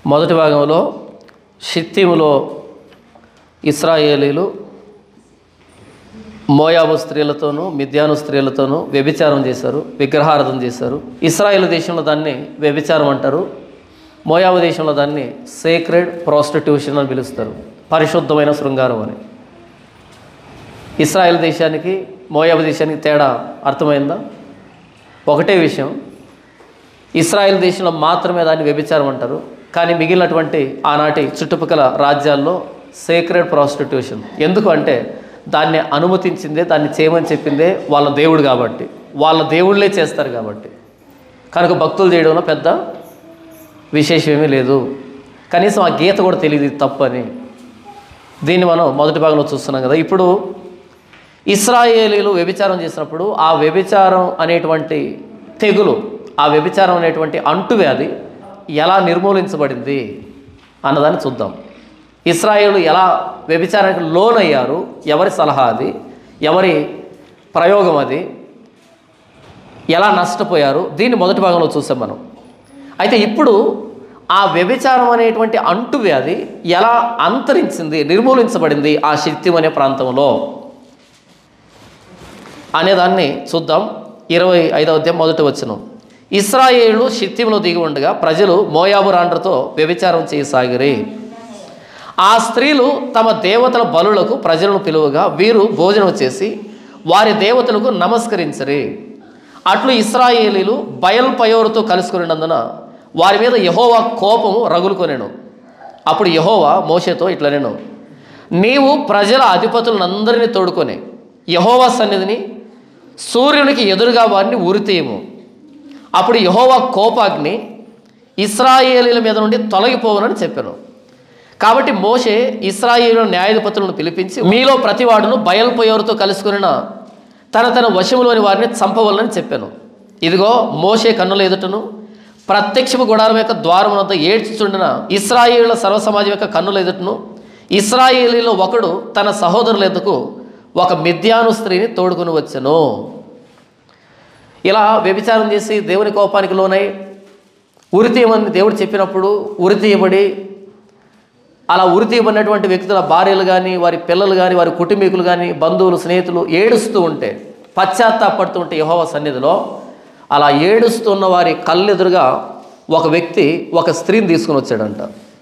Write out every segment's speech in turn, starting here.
మొదటి భాగంలో షిత్తీములో ఇస్రాయేలీలు మోయాబు స్త్రీలతోనూ మిథ్యాను స్త్రీలతోనూ వ్యభిచారం చేశారు విగ్రహారాధన చేశారు ఇస్రాయేల్ దేశంలో దాన్ని వ్యభిచారం అంటారు మోయాబు దేశంలో దాన్ని సేక్రెడ్ ప్రాస్టిట్యూషన్ అని పిలుస్తారు పరిశుద్ధమైన శృంగారం అని ఇస్రాయేల్ దేశానికి మోయాబు దేశానికి తేడా అర్థమైందా ఒకటే విషయం ఇస్రాయేల్ దేశంలో మాత్రమే దాన్ని వ్యభిచారం అంటారు కానీ మిగిలినటువంటి ఆనాటి చుట్టుపక్కల రాజ్యాల్లో సేక్రెడ్ ప్రాస్టిట్యూషన్ ఎందుకు అంటే దాన్ని అనుమతించిందే దాన్ని చేయమని చెప్పిందే వాళ్ళ దేవుడు కాబట్టి వాళ్ళ దేవుళ్ళే చేస్తారు కాబట్టి కనుక భక్తులు చేయడంలో పెద్ద విశేషం ఏమీ లేదు కనీసం ఆ గీత కూడా తెలియదు ఇది తప్పు అని దీన్ని మనం మొదటి భాగంలో చూస్తున్నాం కదా ఇప్పుడు ఇస్రాయేలీలు వ్యభిచారం చేసినప్పుడు ఆ వ్యభిచారం అనేటువంటి తెగులు ఆ వ్యభిచారం అనేటువంటి అంటువ్యాధి ఎలా నిర్మూలించబడింది అన్నదాన్ని చూద్దాం ఇస్రాయేలు ఎలా వ్యభిచారానికి లోనయ్యారు ఎవరి సలహా అది ఎవరి ప్రయోగం అది ఎలా నష్టపోయారు దీన్ని మొదటి భాగంలో చూసాం మనం అయితే ఇప్పుడు ఆ వ్యభిచారం అనేటువంటి అంటువ్యాధి ఎలా అంతరించింది నిర్మూలించబడింది ఆ శక్తి అనే ప్రాంతంలో అనేదాన్ని చూద్దాం ఇరవై ఐదవ అధ్యాయం మొదటి వచనం ఇస్రాయేళ్లు షిత్తిములో దిగి ఉండగా ప్రజలు మోయాబు రాండ్రతో వ్యభిచారం చేయసాగిరి ఆ స్త్రీలు తమ దేవతల బలులకు ప్రజలను పిలువగా వీరు భోజనం చేసి వారి దేవతలకు నమస్కరించరి అట్లు ఇస్రాయేలీలు బయల్పయోరుతో కలుసుకున్నందున వారి మీద యహోవా కోపము రగులుకొనెను అప్పుడు యహోవా మోషేతో ఇట్లా నేను నీవు ప్రజల అధిపతులందరినీ తోడుకొని యహోవా సన్నిధిని సూర్యునికి ఎదురుగా వారిని ఉరితీయము అప్పుడు యహోవా కోపాగ్ని ఇస్రాయేలీల మీద నుండి తొలగిపోవనని చెప్పాను కాబట్టి మోషే ఇస్రాయేలు న్యాయాధిపతులను పిలిపించి మీలో ప్రతివాడును బయలుపోయేవారితో కలుసుకున్న తన తన వశములోని వారిని చంపవలనని చెప్పాను ఇదిగో మోషే కన్నుల ఎదుటను ప్రత్యక్షపు గుడారం యొక్క ద్వారం వద్ద ఏడ్చుచుండిన ఇస్రాయేళ్ల సర్వసమాజం యొక్క కన్నుల ఎదుటను ఇస్రాయేలీలో ఒకడు తన సహోదరుల ఎదుకు ఒక మిథ్యాను స్త్రీని తోడుకుని వచ్చెను ఇలా వ్యభిచారం చేసి దేవుని కోపానికి లోనై ఉరి తీయమని దేవుడు చెప్పినప్పుడు ఉరి తీయబడి అలా ఉరి తీయబడినటువంటి వ్యక్తుల భార్యలు కానీ వారి పిల్లలు కానీ వారి కుటుంబీకులు కానీ బంధువులు స్నేహితులు ఏడుస్తూ ఉంటే పశ్చాత్తాపడుతూ ఉంటే యహోవ సన్నిధిలో అలా ఏడుస్తున్న వారి కళ్ళెదురుగా ఒక వ్యక్తి ఒక స్త్రీని తీసుకుని వచ్చాడంట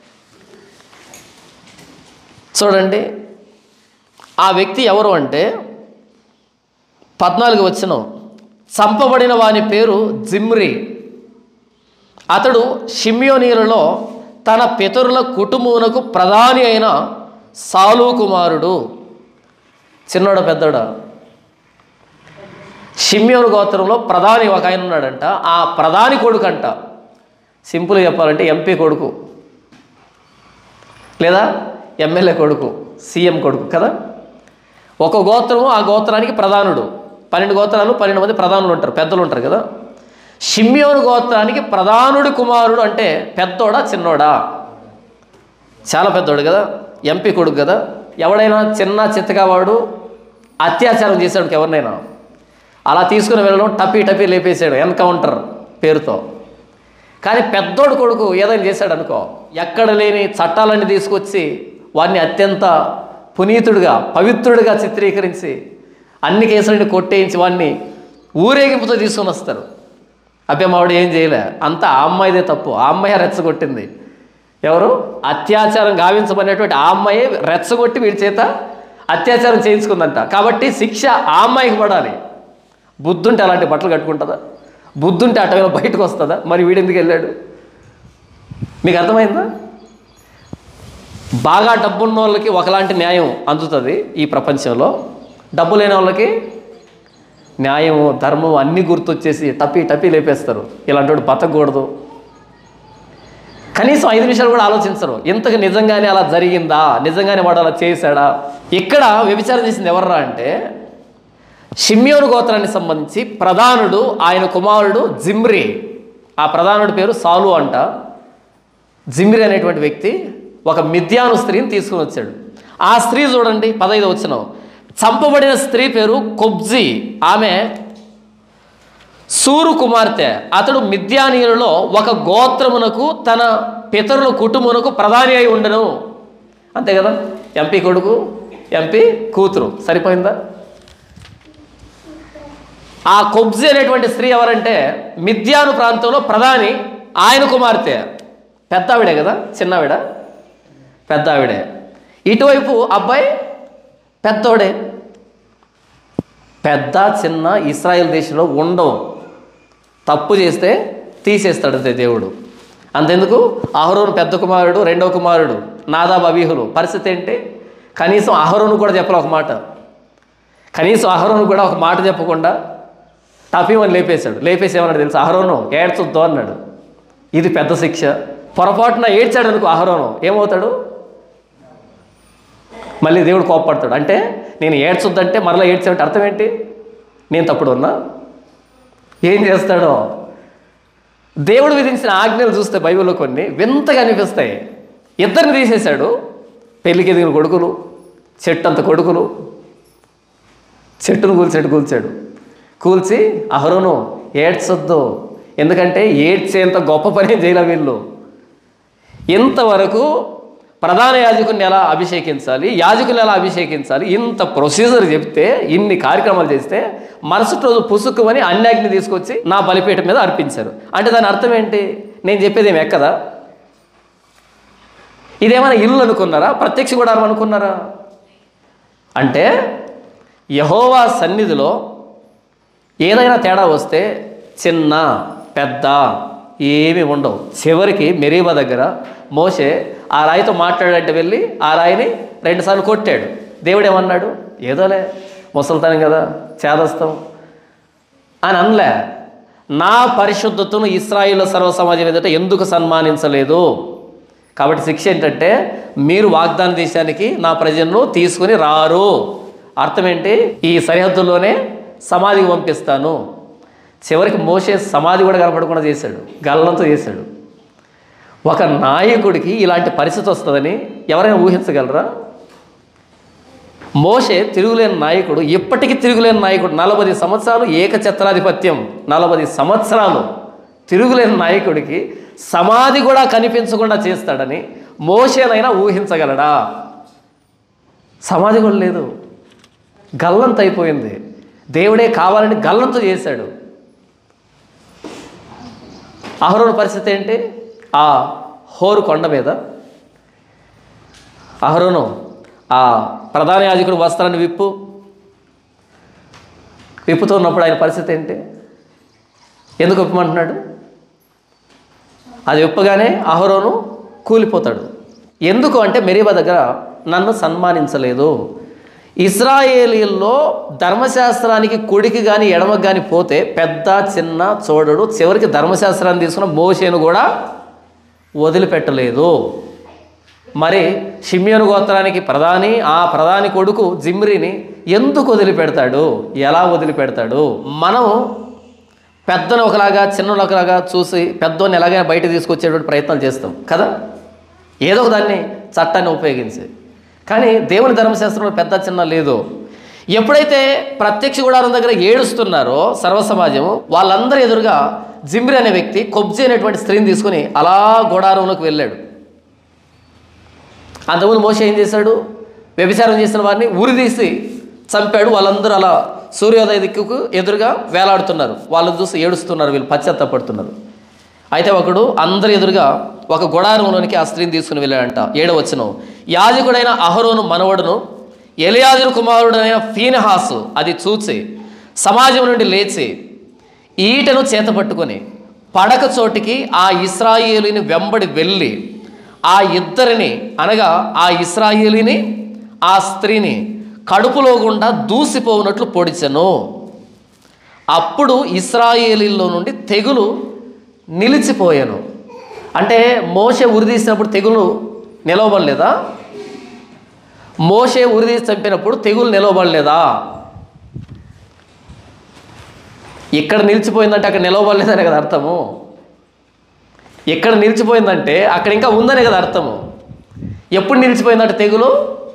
చూడండి ఆ వ్యక్తి ఎవరు అంటే పద్నాలుగు వచ్చిన చంపబడిన వాని పేరు జిమ్రి అతడు షిమ్యోనీయులలో తన పితరుల కుటుంబమునకు ప్రధాని అయిన సాలు కుమారుడు చిన్నోడ పెద్దోడ షిమ్యోను గోత్రంలో ప్రధాని ఒక ఆయన ఉన్నాడంట ఆ ప్రధాని కొడుకు అంట సింపుల్ చెప్పాలంటే ఎంపీ కొడుకు లేదా ఎమ్మెల్యే కొడుకు సీఎం కొడుకు కదా ఒక గోత్రము ఆ గోత్రానికి ప్రధానుడు పన్నెండు గోత్రాలు పన్నెండు మంది ప్రధానులు ఉంటారు పెద్దలు ఉంటారు కదా షిమ్యోను గోత్రానికి ప్రధానుడి కుమారుడు అంటే పెద్దోడా చిన్నోడా చాలా పెద్దోడు కదా ఎంపీ కొడుకు కదా ఎవడైనా చిన్న చిత్తగా వాడు అత్యాచారం చేశాడు ఎవరినైనా అలా తీసుకుని వెళ్ళడం టపీ టపీ లేపేసాడు ఎన్కౌంటర్ పేరుతో కానీ పెద్దోడు కొడుకు ఏదైనా చేశాడు అనుకో ఎక్కడ లేని చట్టాలన్నీ తీసుకొచ్చి వాడిని అత్యంత పునీతుడిగా పవిత్రుడిగా చిత్రీకరించి అన్ని కేసులని కొట్టేయించి వాడిని ఊరేగింపుతో తీసుకొని వస్తారు అబ్బే మావాడు ఏం చేయలే అంతా ఆ అమ్మాయిదే తప్పు ఆ అమ్మాయి రెచ్చగొట్టింది ఎవరు అత్యాచారం గావించబడినటువంటి ఆ అమ్మాయి రెచ్చగొట్టి వీడి చేత అత్యాచారం చేయించుకుందంట కాబట్టి శిక్ష ఆ అమ్మాయికి పడాలి బుద్ధుంటే అలాంటి బట్టలు కట్టుకుంటుందా బుద్ధుంటే అటవేళ బయటకు వస్తుందా మరి వీడెందుకు వెళ్ళాడు మీకు అర్థమైందా బాగా డబ్బున్న వాళ్ళకి ఒకలాంటి న్యాయం అందుతుంది ఈ ప్రపంచంలో డబ్బు లేని వాళ్ళకి న్యాయము ధర్మం అన్నీ గుర్తొచ్చేసి టపీ టపీ లేపేస్తారు ఇలాంటి వాడు బతకూడదు కనీసం ఐదు నిమిషాలు కూడా ఆలోచించరు ఇంతకు నిజంగానే అలా జరిగిందా నిజంగానే వాడు అలా చేశాడా ఇక్కడ వ్యభిచారం చేసింది ఎవర్రా అంటే షిమ్యోను గోత్రానికి సంబంధించి ప్రధానుడు ఆయన కుమారుడు జిమ్రి ఆ ప్రధానుడి పేరు సాలు అంట జిమ్రి అనేటువంటి వ్యక్తి ఒక మిథ్యాను స్త్రీని తీసుకుని వచ్చాడు ఆ స్త్రీ చూడండి పదహైదు వచ్చిన చంపబడిన స్త్రీ పేరు కొబ్జీ ఆమె సూరు కుమార్తె అతడు మిథ్యానీయులలో ఒక గోత్రమునకు తన పితరుల కుటుంబమునకు ప్రధాని అయి ఉండను అంతే కదా ఎంపీ కొడుకు ఎంపీ కూతురు సరిపోయిందా ఆ కొబ్జి అనేటువంటి స్త్రీ ఎవరంటే మిథ్యాను ప్రాంతంలో ప్రధాని ఆయన కుమార్తె పెద్ద ఆవిడే కదా చిన్నవిడ పెద్ద ఆవిడే ఇటువైపు అబ్బాయి పెద్దోడే పెద్ద చిన్న ఇస్రాయేల్ దేశంలో ఉండవు తప్పు చేస్తే తీసేస్తాడు అంతే దేవుడు అంతెందుకు అహరోను పెద్ద కుమారుడు రెండవ కుమారుడు నాదాబ్ అబీహులు పరిస్థితి ఏంటి కనీసం అహరోను కూడా చెప్పలే ఒక మాట కనీసం అహరోను కూడా ఒక మాట చెప్పకుండా టఫీమని లేపేశాడు లేపేసి ఏమన్నాడు తెలుసు అహరోను ఏడ్చొద్దు అన్నాడు ఇది పెద్ద శిక్ష పొరపాటున ఏడ్చాడు అనుకో అహరోను ఏమవుతాడు మళ్ళీ దేవుడు కోప్పడతాడు అంటే నేను ఏడ్చొద్దంటే మరలా ఏడ్చాడంటే అర్థం ఏంటి నేను తప్పుడు ఉన్నా ఏం చేస్తాడో దేవుడు విధించిన ఆజ్ఞలు చూస్తే బైబిల్లో కొన్ని వింతగా అనిపిస్తాయి ఇద్దరిని తీసేశాడు పెళ్లికి ఎదిగిన కొడుకులు చెట్టు అంత కొడుకులు చెట్టును కూల్చాడు కూల్చాడు కూల్చి అహరోను ఏడ్చొద్దు ఎందుకంటే ఏడ్చేంత గొప్ప పని చేయలే వీళ్ళు ఇంతవరకు ప్రధాన యాజకుని ఎలా అభిషేకించాలి యాజకుని ఎలా అభిషేకించాలి ఇంత ప్రొసీజర్ చెప్తే ఇన్ని కార్యక్రమాలు చేస్తే మరుసటి రోజు పుసుక్కుమని అన్యాగ్ని తీసుకొచ్చి నా బలిపీఠం మీద అర్పించారు అంటే దాని అర్థం ఏంటి నేను చెప్పేది ఏమి ఎక్కదా ఇదేమైనా ఇల్లు అనుకున్నారా ప్రత్యక్ష గుడారం అనుకున్నారా అంటే యహోవా సన్నిధిలో ఏదైనా తేడా వస్తే చిన్న పెద్ద ఏమి ఉండవు చివరికి మెరీబా దగ్గర మోసే ఆ రాయితో మాట్లాడంటే వెళ్ళి ఆ రాయిని రెండుసార్లు కొట్టాడు దేవుడు ఏమన్నాడు ఏదోలే ముసల్తానం కదా చేదస్తాం అని అనలే నా పరిశుద్ధతను ఇస్రాయిల్ సర్వ సమాజం ఎదుట ఎందుకు సన్మానించలేదు కాబట్టి శిక్ష ఏంటంటే మీరు వాగ్దాన దేశానికి నా ప్రజలను తీసుకుని రారు అర్థం ఏంటి ఈ సరిహద్దుల్లోనే సమాధికి పంపిస్తాను చివరికి మోసే సమాధి కూడా కనపడకుండా చేశాడు గల్లంతో చేశాడు ఒక నాయకుడికి ఇలాంటి పరిస్థితి వస్తుందని ఎవరైనా ఊహించగలరా మోషే తిరుగులేని నాయకుడు ఇప్పటికీ తిరుగులేని నాయకుడు నలభై సంవత్సరాలు ఏకఛత్రాధిపత్యం నలభై సంవత్సరాలు తిరుగులేని నాయకుడికి సమాధి కూడా కనిపించకుండా చేస్తాడని మోషేనైనా ఊహించగలడా సమాధి కూడా లేదు గల్లంత అయిపోయింది దేవుడే కావాలని గల్లంతో చేశాడు అహరోను పరిస్థితి ఏంటి ఆ హోరు కొండ మీద అహరోను ఆ ప్రధాన యాజకుడు వస్త్రాన్ని విప్పు విప్పుతున్నప్పుడు ఆయన పరిస్థితి ఏంటి ఎందుకు విప్పమంటున్నాడు అది విప్పగానే అహరోను కూలిపోతాడు ఎందుకు అంటే మెరీబా దగ్గర నన్ను సన్మానించలేదు ఇస్రాయేలీల్లో ధర్మశాస్త్రానికి కుడికి కానీ ఎడమకి కానీ పోతే పెద్ద చిన్న చూడడు చివరికి ధర్మశాస్త్రాన్ని తీసుకున్న మోషేను కూడా వదిలిపెట్టలేదు మరి షిమ్యోను గోత్రానికి ప్రధాని ఆ ప్రధాని కొడుకు జిమ్రిని ఎందుకు వదిలిపెడతాడు ఎలా వదిలిపెడతాడు మనం పెద్దను ఒకలాగా చిన్నను ఒకలాగా చూసి పెద్దోని ఎలాగైనా బయట తీసుకొచ్చేటువంటి ప్రయత్నం చేస్తాం కదా ఏదో ఒక దాన్ని చట్టాన్ని ఉపయోగించి కానీ దేవుని ధర్మశాస్త్రంలో పెద్ద చిన్న లేదు ఎప్పుడైతే ప్రత్యక్ష గుడారం దగ్గర ఏడుస్తున్నారో సర్వ సమాజం వాళ్ళందరి ఎదురుగా జిమ్రి అనే వ్యక్తి కొబ్జి అనేటువంటి స్త్రీని తీసుకుని అలా గుడారంలోకి వెళ్ళాడు అంతకుముందు మోస ఏం చేశాడు వ్యభిచారం చేసిన వారిని ఉరిదీసి చంపాడు వాళ్ళందరూ అలా సూర్యోదయ దిక్కుకు ఎదురుగా వేలాడుతున్నారు వాళ్ళని చూసి ఏడుస్తున్నారు వీళ్ళు పశ్చాత్తపడుతున్నారు అయితే ఒకడు అందరి ఎదురుగా ఒక గుడారంలోనికి ఆ స్త్రీని తీసుకుని వెళ్ళాడంట ఏడవచ్చును యాజకుడైన అహరోను మనవడును ఎలియాజరు కుమారుడైన ఫీనహాసు అది చూచి సమాజం నుండి లేచి ఈటను చేతపట్టుకొని పడక చోటికి ఆ ఇస్రాయేలీని వెంబడి వెళ్ళి ఆ ఇద్దరిని అనగా ఆ ఇస్రాయేలీని ఆ స్త్రీని కడుపులో గుండా దూసిపోవునట్లు పొడిచెను అప్పుడు ఇస్రాయేలీల్లో నుండి తెగులు నిలిచిపోయాను అంటే మోసే ఉరిదీసినప్పుడు తెగులు నిలవబడలేదా మోసే ఉరిదీసి చంపినప్పుడు తెగులు నిలవబడలేదా ఇక్కడ నిలిచిపోయిందంటే అక్కడ నిలవబడలేదనే కదా అర్థము ఎక్కడ నిలిచిపోయిందంటే అక్కడ ఇంకా ఉందనే కదా అర్థము ఎప్పుడు నిలిచిపోయిందంటే తెగులు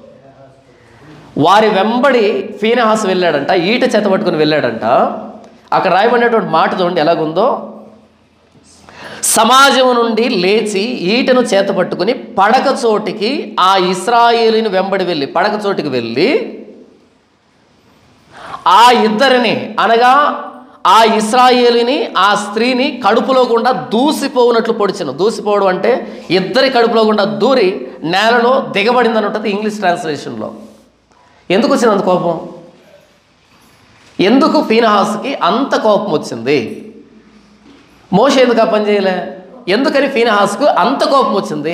వారి వెంబడి ఫీనహాస్ వెళ్ళాడంట ఈట చేత పట్టుకుని వెళ్ళాడంట అక్కడ రాయబడినటువంటి మాట చూడండి ఎలాగుందో సమాజం నుండి లేచి ఈటను చేత పట్టుకుని పడక చోటికి ఆ ఇస్రాయేలీని వెంబడి వెళ్ళి పడక చోటికి వెళ్ళి ఆ ఇద్దరిని అనగా ఆ ఇస్రాయేలీని ఆ స్త్రీని కడుపులో గుండా దూసిపోవునట్లు పొడిచను దూసిపోవడం అంటే ఇద్దరి కడుపులో గుండా దూరి నేలలో దిగబడిందని ఉంటుంది ఇంగ్లీష్ ట్రాన్స్లేషన్లో ఎందుకు వచ్చింది అంత కోపం ఎందుకు ఫీనహాస్కి అంత కోపం వచ్చింది మోష ఎందుకు ఆ పని చేయలే ఎందుకని ఫీనహాస్కు అంత కోపం వచ్చింది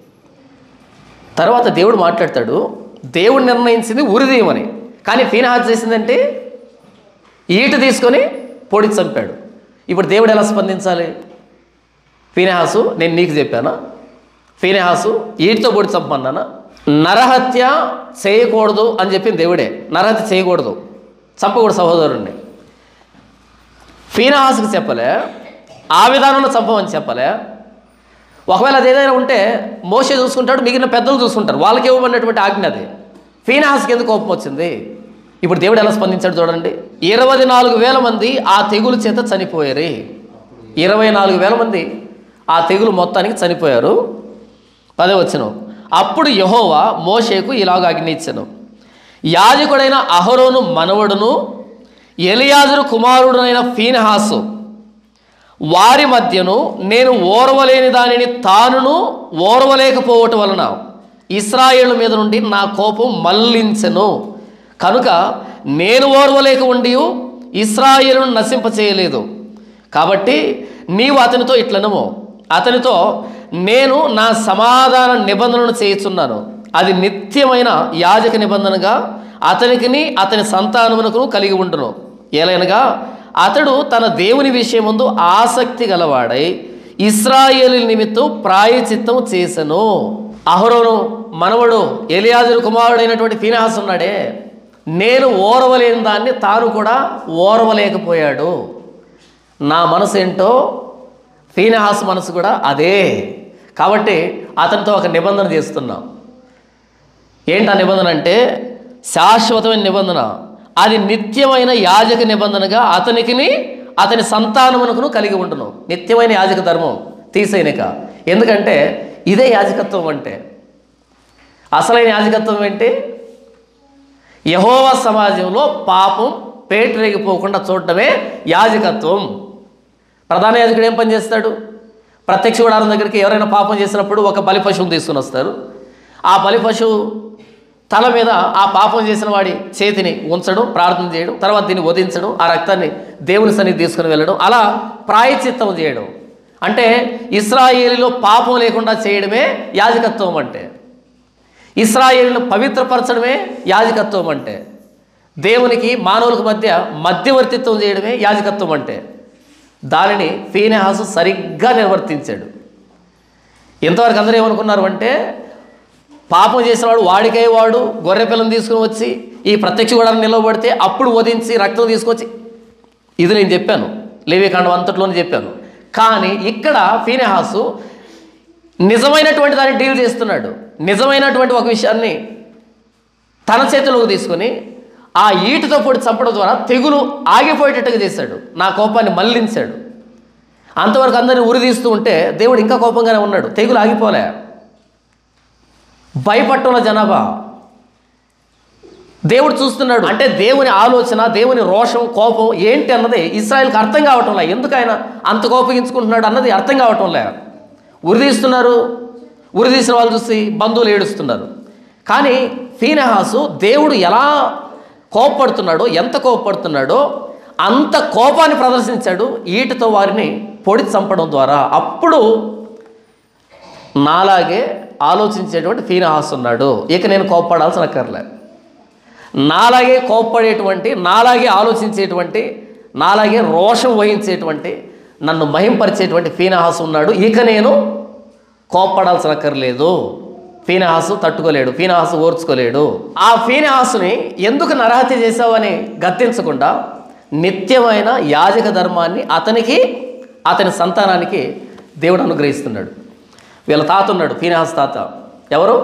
తర్వాత దేవుడు మాట్లాడతాడు దేవుడు నిర్ణయించింది ఉరిదీయమని కానీ ఫీనహాస్ చేసిందంటే ఈట తీసుకొని పొడి చంపాడు ఇప్పుడు దేవుడు ఎలా స్పందించాలి ఫీనహాసు నేను నీకు చెప్పానా ఫీనహాసు ఈటితో పొడి చంపన్నానా నరహత్య చేయకూడదు అని చెప్పింది దేవుడే నరహత్య చేయకూడదు చంపకూడదు సహోదరుణ్ణి ఫీనహాసుకి చెప్పలే ఆ విధానంలో చంపమని చెప్పలే ఒకవేళ అది ఏదైనా ఉంటే మోసే చూసుకుంటాడు మిగిలిన పెద్దలు చూసుకుంటారు వాళ్ళకి ఇవ్వబడినటువంటి ఆజ్ఞ అది ఫీనహాస్కి ఎందుకు కోపం వచ్చింది ఇప్పుడు దేవుడు ఎలా స్పందించాడు చూడండి ఇరవై నాలుగు వేల మంది ఆ తెగులు చేత చనిపోయారు ఇరవై నాలుగు వేల మంది ఆ తెగులు మొత్తానికి చనిపోయారు పదే వచ్చను అప్పుడు యహోవా మోషేకు ఇలాగ ఆజ్ఞ ఇచ్చాను యాజకుడైన అహరోను మనవడును ఎలియాజరు కుమారుడునైన ఫీనహాసు వారి మధ్యను నేను ఓర్వలేని దానిని తానును ఓర్వలేకపోవటం వలన ఇస్రాయేళ్ల మీద నుండి నా కోపం మళ్లించెను కనుక నేను ఓర్వలేక ఉండి ఇస్రాయేలును నశింపచేయలేదు కాబట్టి నీవు అతనితో ఇట్లనము అతనితో నేను నా సమాధాన నిబంధనను చేయుచున్నాను అది నిత్యమైన యాజక నిబంధనగా అతనికిని అతని సంతానమునకు కలిగి ఉండును ఏలైనగా అతడు తన దేవుని విషయముందు ఆసక్తి గలవాడై ఇస్రాయేలు నిమిత్తం ప్రాయచిత్తము చేసెను అహరోను మనవడు ఎలియాజరు కుమారుడైనటువంటి ఫీనహాస్ ఉన్నాడే నేను ఓర్వలేని దాన్ని తాను కూడా ఓర్వలేకపోయాడు నా మనసు ఏంటో ఫీనహాస్ మనసు కూడా అదే కాబట్టి అతనితో ఒక నిబంధన చేస్తున్నాం ఏంటి ఆ నిబంధన అంటే శాశ్వతమైన నిబంధన అది నిత్యమైన యాజక నిబంధనగా అతనికిని అతని సంతానమునకును కలిగి ఉండును నిత్యమైన యాజక ధర్మం తీసేయనిక ఎందుకంటే ఇదే యాజకత్వం అంటే అసలైన యాజకత్వం ఏంటి యహోవ సమాజంలో పాపం పేటరేగిపోకుండా చూడటమే యాజకత్వం ప్రధాన యాజకుడు ఏం పని చేస్తాడు ప్రత్యక్ష గుడారం దగ్గరికి ఎవరైనా పాపం చేసినప్పుడు ఒక బలి పశువుని తీసుకుని వస్తారు ఆ బలి పశువు తల మీద ఆ పాపం చేసిన వాడి చేతిని ఉంచడం ప్రార్థన చేయడం తర్వాత దీన్ని వధించడం ఆ రక్తాన్ని దేవుని సన్నిధి తీసుకుని వెళ్ళడం అలా ప్రాయచిత్తం చేయడం అంటే ఇస్రాయేలీలో పాపం లేకుండా చేయడమే యాజకత్వం అంటే ఇస్రాయేలీలు పవిత్రపరచడమే యాజకత్వం అంటే దేవునికి మానవులకు మధ్య మధ్యవర్తిత్వం చేయడమే యాజకత్వం అంటే దానిని ఫీనెహాసు సరిగ్గా నిర్వర్తించాడు ఇంతవరకు అందరూ ఏమనుకున్నారు అంటే పాపం చేసినవాడు వాడికై వాడు గొర్రె పిల్లని తీసుకుని వచ్చి ఈ ప్రత్యక్ష కూడా నిలవబడితే అప్పుడు వధించి రక్తం తీసుకొచ్చి ఇది నేను చెప్పాను లేవికాండం అంతట్లోనే చెప్పాను కానీ ఇక్కడ ఫీనెహాసు నిజమైనటువంటి దాన్ని డీల్ చేస్తున్నాడు నిజమైనటువంటి ఒక విషయాన్ని తన చేతిలోకి తీసుకొని ఆ ఈటితో పొడి చంపడం ద్వారా తెగులు ఆగిపోయేటట్టుగా చేశాడు నా కోపాన్ని మళ్లించాడు అంతవరకు అందరిని ఉరిదీస్తూ ఉంటే దేవుడు ఇంకా కోపంగానే ఉన్నాడు తెగులు ఆగిపోలే భయపట్టున్న జనాభా దేవుడు చూస్తున్నాడు అంటే దేవుని ఆలోచన దేవుని రోషం కోపం ఏంటి అన్నది ఇస్రాయల్కి అర్థం కావటం లే ఎందుకు ఆయన అంత కోపగించుకుంటున్నాడు అన్నది అర్థం కావటం లే ఉరిదీస్తున్నారు ఉరిదీసిన వాళ్ళు చూసి బంధువులు ఏడుస్తున్నారు కానీ ఫీనహాసు దేవుడు ఎలా కోపపడుతున్నాడో ఎంత కోపపడుతున్నాడో అంత కోపాన్ని ప్రదర్శించాడు ఈటతో వారిని పొడి చంపడం ద్వారా అప్పుడు నాలాగే ఆలోచించేటువంటి ఫీనహాస్ ఉన్నాడు ఇక నేను కోప్పడాల్సిన అక్కర్లే నాలాగే కోప్పడేటువంటి నాలాగే ఆలోచించేటువంటి నాలాగే రోషం వహించేటువంటి నన్ను మహింపరిచేటువంటి ఫీనహాస్ ఉన్నాడు ఇక నేను కోప్పడాల్సిన అక్కర్లేదు ఫీనహాసు తట్టుకోలేడు ఫీనహాసు ఓర్చుకోలేడు ఆ ఫీనహాసుని ఎందుకు నరహత్య చేశావని గద్దించకుండా నిత్యమైన యాజక ధర్మాన్ని అతనికి అతని సంతానానికి దేవుడు అనుగ్రహిస్తున్నాడు వీళ్ళ తాత ఉన్నాడు ఫీనహాస్ తాత ఎవరు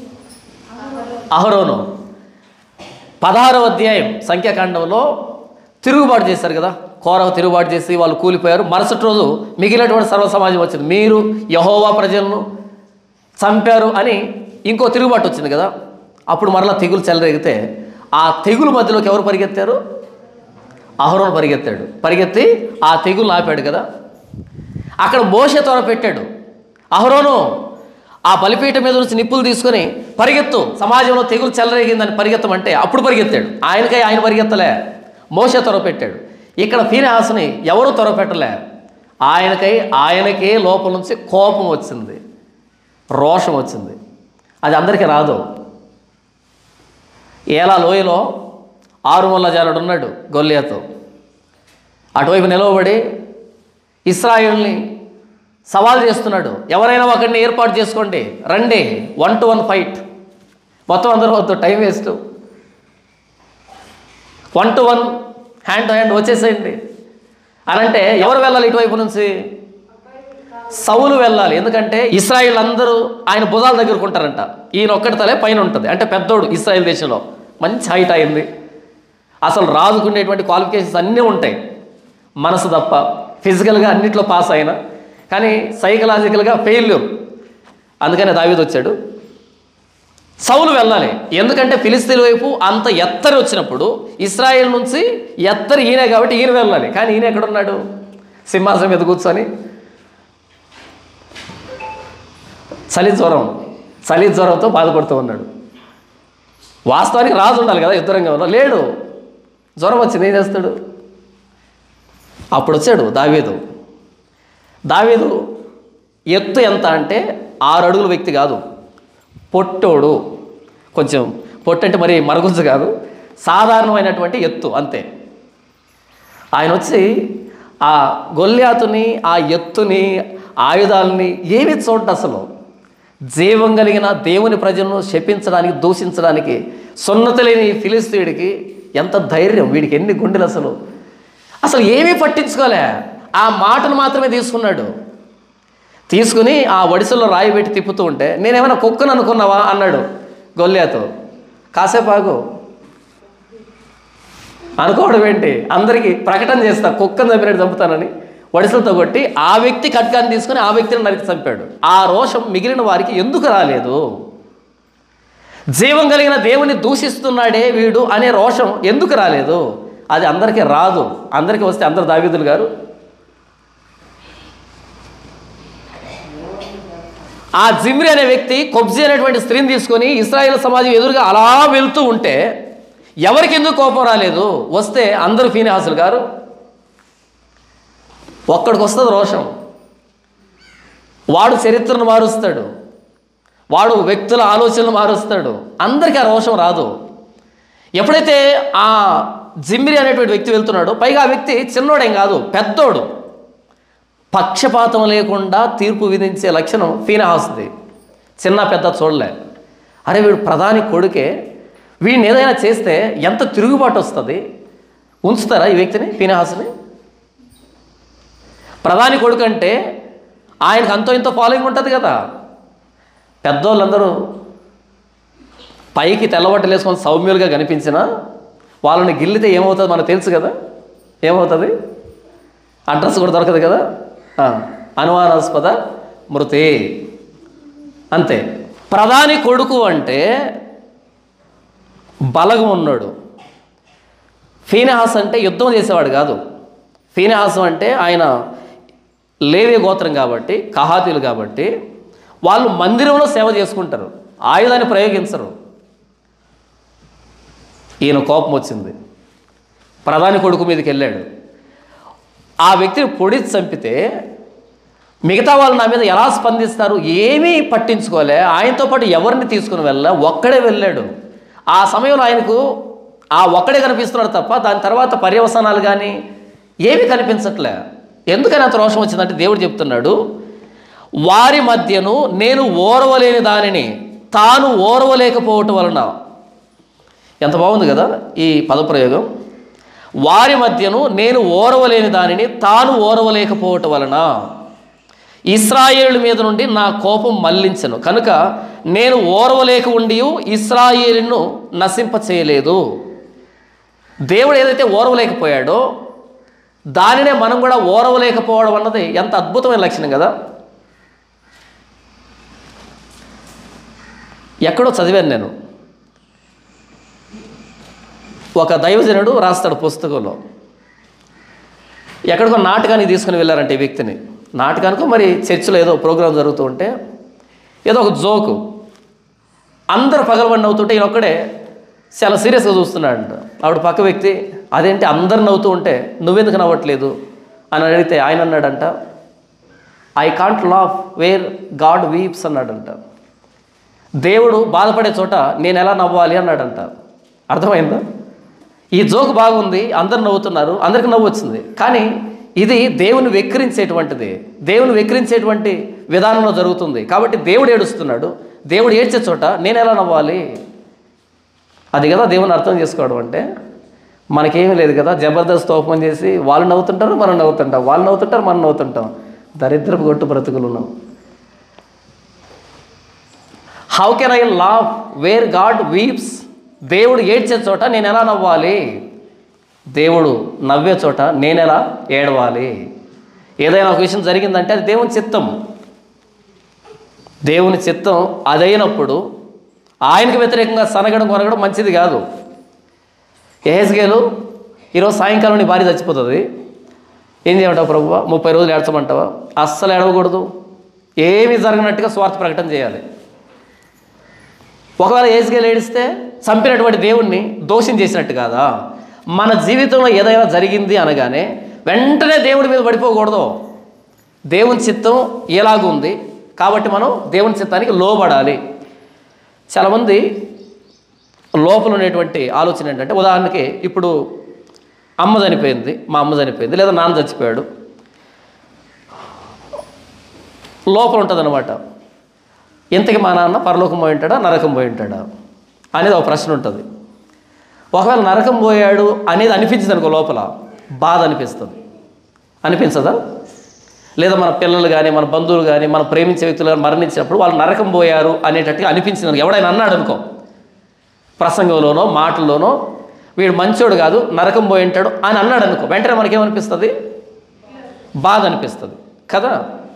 అహరోను పదహారవ అధ్యాయం సంఖ్యాకాండంలో తిరుగుబాటు చేశారు కదా కోరకు తిరుగుబాటు చేసి వాళ్ళు కూలిపోయారు మరుసటి రోజు మిగిలినటువంటి సర్వ సమాజం వచ్చింది మీరు యహోవా ప్రజలను చంపారు అని ఇంకో తిరుగుబాటు వచ్చింది కదా అప్పుడు మరలా తెగులు చెలరేగితే ఆ తెగులు మధ్యలోకి ఎవరు పరిగెత్తారు అహరోను పరిగెత్తాడు పరిగెత్తి ఆ తెగులు ఆపాడు కదా అక్కడ మోసే త్వర పెట్టాడు అహరోను ఆ బలిపీఠం మీద నుంచి నిప్పులు తీసుకొని పరిగెత్తు సమాజంలో తెగులు చెలరేగిందని పరిగెత్తమంటే అప్పుడు పరిగెత్తాడు ఆయనకై ఆయన పరిగెత్తలే మోసే త్వర పెట్టాడు ఇక్కడ ఫీనహాసుని ఎవరు త్వర పెట్టలే ఆయనకై ఆయనకే లోపల నుంచి కోపం వచ్చింది రోషం వచ్చింది అది అందరికీ రాదు ఏలా లోయలో ఆరుమల్ల జానుడు ఉన్నాడు గొల్లియాతో అటువైపు నిలవబడి ఇస్రాయిల్ని సవాల్ చేస్తున్నాడు ఎవరైనా ఒకరిని ఏర్పాటు చేసుకోండి రండి వన్ టు వన్ ఫైట్ మొత్తం అందరూ వద్దు time waste one to one hand to hand వచ్చేసేయండి అని అంటే ఎవరు వెళ్ళాలి ఇటువైపు నుంచి సౌలు వెళ్ళాలి ఎందుకంటే ఇస్రాయిల్ అందరూ ఆయన భుజాల దగ్గరకు ఉంటారంట ఈయన ఒక్కటి తలే పైన ఉంటుంది అంటే పెద్దోడు ఇస్రాయిల్ దేశంలో మంచి హైట్ అయింది అసలు రాజుకుండేటువంటి క్వాలిఫికేషన్స్ అన్నీ ఉంటాయి మనసు తప్ప ఫిజికల్గా అన్నిట్లో పాస్ అయినా కానీ సైకలాజికల్గా ఫెయిల్యూర్ అందుకనే దావీదు వచ్చాడు సౌలు వెళ్ళాలి ఎందుకంటే ఫిలిస్తీన్ వైపు అంత ఎత్తరి వచ్చినప్పుడు ఇస్రాయేల్ నుంచి ఎత్తరి ఈయనే కాబట్టి ఈయన వెళ్ళాలి కానీ ఈయన ఎక్కడున్నాడు సింహాసనం మీద కూర్చొని చలి జ్వరం చలి జ్వరంతో బాధపడుతూ ఉన్నాడు వాస్తవానికి రాజు ఉండాలి కదా యుద్ధరంగా ఉన్నా లేడు జ్వరం వచ్చింది ఏం చేస్తాడు అప్పుడు వచ్చాడు దావీదు దావీదు ఎత్తు ఎంత అంటే ఆరు అడుగుల వ్యక్తి కాదు పొట్టోడు కొంచెం పొట్టు అంటే మరి మరుగుజ్జు కాదు సాధారణమైనటువంటి ఎత్తు అంతే ఆయన వచ్చి ఆ గొల్లాతుని ఆ ఎత్తుని ఆయుధాలని ఏమి చూడ అసలు జీవం కలిగిన దేవుని ప్రజలను శపించడానికి దూషించడానికి సున్నత లేని ఈ ఫిలిస్తీయుడికి ఎంత ధైర్యం వీడికి ఎన్ని గుండెలు అసలు అసలు ఏమీ పట్టించుకోలే ఆ మాటను మాత్రమే తీసుకున్నాడు తీసుకుని ఆ వడిసెల్లో రాయి పెట్టి తిప్పుతూ ఉంటే నేనేమైనా కుక్కను అనుకున్నావా అన్నాడు గొల్లాతో కాసేపు ఆగు అనుకోవడం ఏంటి అందరికీ ప్రకటన చేస్తా కుక్కను చంపినట్టు చంపుతానని వడిసలతో కొట్టి ఆ వ్యక్తి ఖడ్గాన్ని తీసుకుని ఆ వ్యక్తిని నరికి చంపాడు ఆ రోషం మిగిలిన వారికి ఎందుకు రాలేదు జీవం కలిగిన దేవుని దూషిస్తున్నాడే వీడు అనే రోషం ఎందుకు రాలేదు అది అందరికీ రాదు అందరికీ వస్తే అందరు దావీదులు గారు ఆ జిమ్రి అనే వ్యక్తి కొబ్జి అనేటువంటి స్త్రీని తీసుకొని ఇస్రాయేల్ సమాజం ఎదురుగా అలా వెళ్తూ ఉంటే ఎవరికి ఎందుకు కోపం రాలేదు వస్తే అందరూ ఫీనిహాసులు గారు ఒక్కడికి వస్తుంది రోషం వాడు చరిత్రను మారుస్తాడు వాడు వ్యక్తుల ఆలోచనలు మారుస్తాడు అందరికీ ఆ రోషం రాదు ఎప్పుడైతే ఆ జిమ్రి అనేటువంటి వ్యక్తి వెళ్తున్నాడో పైగా ఆ వ్యక్తి చిన్నోడేం కాదు పెద్దోడు పక్షపాతం లేకుండా తీర్పు విధించే లక్షణం ఫీనహాస్ది చిన్న పెద్ద చూడలే అరే వీడు ప్రధాని కొడుకే వీడిని ఏదైనా చేస్తే ఎంత తిరుగుబాటు వస్తుంది ఉంచుతారా ఈ వ్యక్తిని ఫీనహాస్ని ప్రధాని కొడుకు అంటే ఆయనకు అంతో ఇంతో ఫాలోయింగ్ ఉంటుంది కదా పెద్దోళ్ళందరూ పైకి తెల్లబట్టలు వేసుకొని సౌమ్యులుగా కనిపించినా వాళ్ళని గిల్లితే ఏమవుతుంది మనకు తెలుసు కదా ఏమవుతుంది అడ్రస్ కూడా దొరకదు కదా ఆ, అనుమానాస్పద మృతి అంతే ప్రధాని కొడుకు అంటే బలగం ఉన్నాడు ఫీనహాస్ అంటే యుద్ధం చేసేవాడు కాదు ఫీనహాసం అంటే ఆయన లేవే గోత్రం కాబట్టి కహాతీలు కాబట్టి వాళ్ళు మందిరంలో సేవ చేసుకుంటారు ఆయుధాన్ని ప్రయోగించరు ఈయన కోపం వచ్చింది ప్రధాని కొడుకు మీదకి వెళ్ళాడు ఆ వ్యక్తిని పొడిచి చంపితే మిగతా వాళ్ళు నా మీద ఎలా స్పందిస్తారు ఏమీ పట్టించుకోలే ఆయనతో పాటు ఎవరిని తీసుకుని వెళ్ళా ఒక్కడే వెళ్ళాడు ఆ సమయంలో ఆయనకు ఆ ఒక్కడే కనిపిస్తున్నాడు తప్ప దాని తర్వాత పర్యవసానాలు కానీ ఏమీ కనిపించట్లే ఎందుకని అంత రోషం వచ్చిందంటే దేవుడు చెప్తున్నాడు వారి మధ్యను నేను ఓర్వలేని దానిని తాను ఓర్వలేకపోవటం వలన ఎంత బాగుంది కదా ఈ పదప్రయోగం వారి మధ్యను నేను ఓర్వలేని దానిని తాను ఓర్వలేకపోవటం వలన ఇస్రాయేలు మీద నుండి నా కోపం మళ్లించను కనుక నేను ఓర్వలేక ఉండి ఇస్రాయేలును నశింప చేయలేదు దేవుడు ఏదైతే ఓరవలేకపోయాడో దానినే మనం కూడా ఓరవలేకపోవడం అన్నది ఎంత అద్భుతమైన లక్షణం కదా ఎక్కడో చదివాను నేను ఒక దైవజనుడు రాస్తాడు పుస్తకంలో ఎక్కడికో నాటకానికి తీసుకుని వెళ్ళారంటే ఈ వ్యక్తిని నాటకానికి మరి చర్చిలో ఏదో ప్రోగ్రాం జరుగుతూ ఉంటే ఏదో ఒక జోకు అందరు పగలబడి నవ్వుతుంటే ఈయన ఒక్కడే చాలా సీరియస్గా చూస్తున్నాడు ఆవిడ పక్క వ్యక్తి అదేంటి అందరు నవ్వుతూ ఉంటే నువ్వెందుకు నవ్వట్లేదు అని అడిగితే ఆయన అన్నాడంట I can't laugh where God weeps అన్నాడంట దేవుడు బాధపడే చోట నేను ఎలా నవ్వాలి అన్నాడంట అర్థమైందా ఈ జోకు బాగుంది అందరు నవ్వుతున్నారు అందరికి నవ్వు వచ్చింది కానీ ఇది దేవుని వెక్కిరించేటువంటిది దేవుని వెక్కిరించేటువంటి విధానంలో జరుగుతుంది కాబట్టి దేవుడు ఏడుస్తున్నాడు దేవుడు ఏడ్చే చోట నేను ఎలా నవ్వాలి అది కదా దేవుని అర్థం చేసుకోవడం అంటే మనకేమీ లేదు కదా జబర్దస్త్ ఓపెన్ చేసి వాళ్ళు నవ్వుతుంటారు మనం నవ్వుతుంటాం వాళ్ళు నవ్వుతుంటారు మనం నవ్వుతుంటాం దరిద్రపు గొట్టు బ్రతుకులు ఉన్నాం how can I laugh where God weeps దేవుడు ఏడ్చే చోట నేను ఎలా నవ్వాలి దేవుడు నవ్వే చోట నేను ఎలా ఏడవాలి ఏదైనా ఒక విషయం జరిగిందంటే అది దేవుని చిత్తం దేవుని చిత్తం అదైనప్పుడు ఆయనకు వ్యతిరేకంగా సనగడం కొనగడం మంచిది కాదు ఏహెస్గేలు ఈరోజు సాయంకాలం నీ భార్య చచ్చిపోతుంది ఏం చేయమంటావు ప్రభువ ముప్పై రోజులు ఏడ్చమంటావా అస్సలు ఏడవకూడదు ఏమీ జరగనట్టుగా స్వార్థ ప్రకటన చేయాలి ఒకవేళ ఏసుగేలు ఏడిస్తే చంపినటువంటి దేవుణ్ణి దోషం చేసినట్టు కాదా మన జీవితంలో ఏదైనా జరిగింది అనగానే వెంటనే దేవుడి మీద పడిపోకూడదు దేవుని చిత్తం ఎలాగుంది కాబట్టి మనం దేవుని చిత్తానికి లోబడాలి చాలామంది లోపల ఉండేటువంటి ఆలోచన ఏంటంటే ఉదాహరణకి ఇప్పుడు అమ్మ చనిపోయింది మా అమ్మ చనిపోయింది లేదా నాన్న చచ్చిపోయాడు లోపల ఉంటుంది ఇంతకి మా నాన్న పరలోకం పోయి ఉంటాడా నరకం పోయి ఉంటాడా అనేది ఒక ప్రశ్న ఉంటుంది ఒకవేళ నరకం పోయాడు అనేది అనిపించింది అనుకో లోపల బాధ అనిపిస్తుంది అనిపించదా లేదా మన పిల్లలు కానీ మన బంధువులు కానీ మన ప్రేమించే వ్యక్తులు కానీ మరణించినప్పుడు వాళ్ళు నరకం పోయారు అనేటట్టుగా అనిపించింది అనుకో ఎవడైనా అన్నాడు అనుకో ప్రసంగంలోనో మాటల్లోనో వీడు మంచోడు కాదు నరకం పోయి ఉంటాడు అని అన్నాడు అనుకో వెంటనే మనకేమనిపిస్తుంది బాధ అనిపిస్తుంది కదా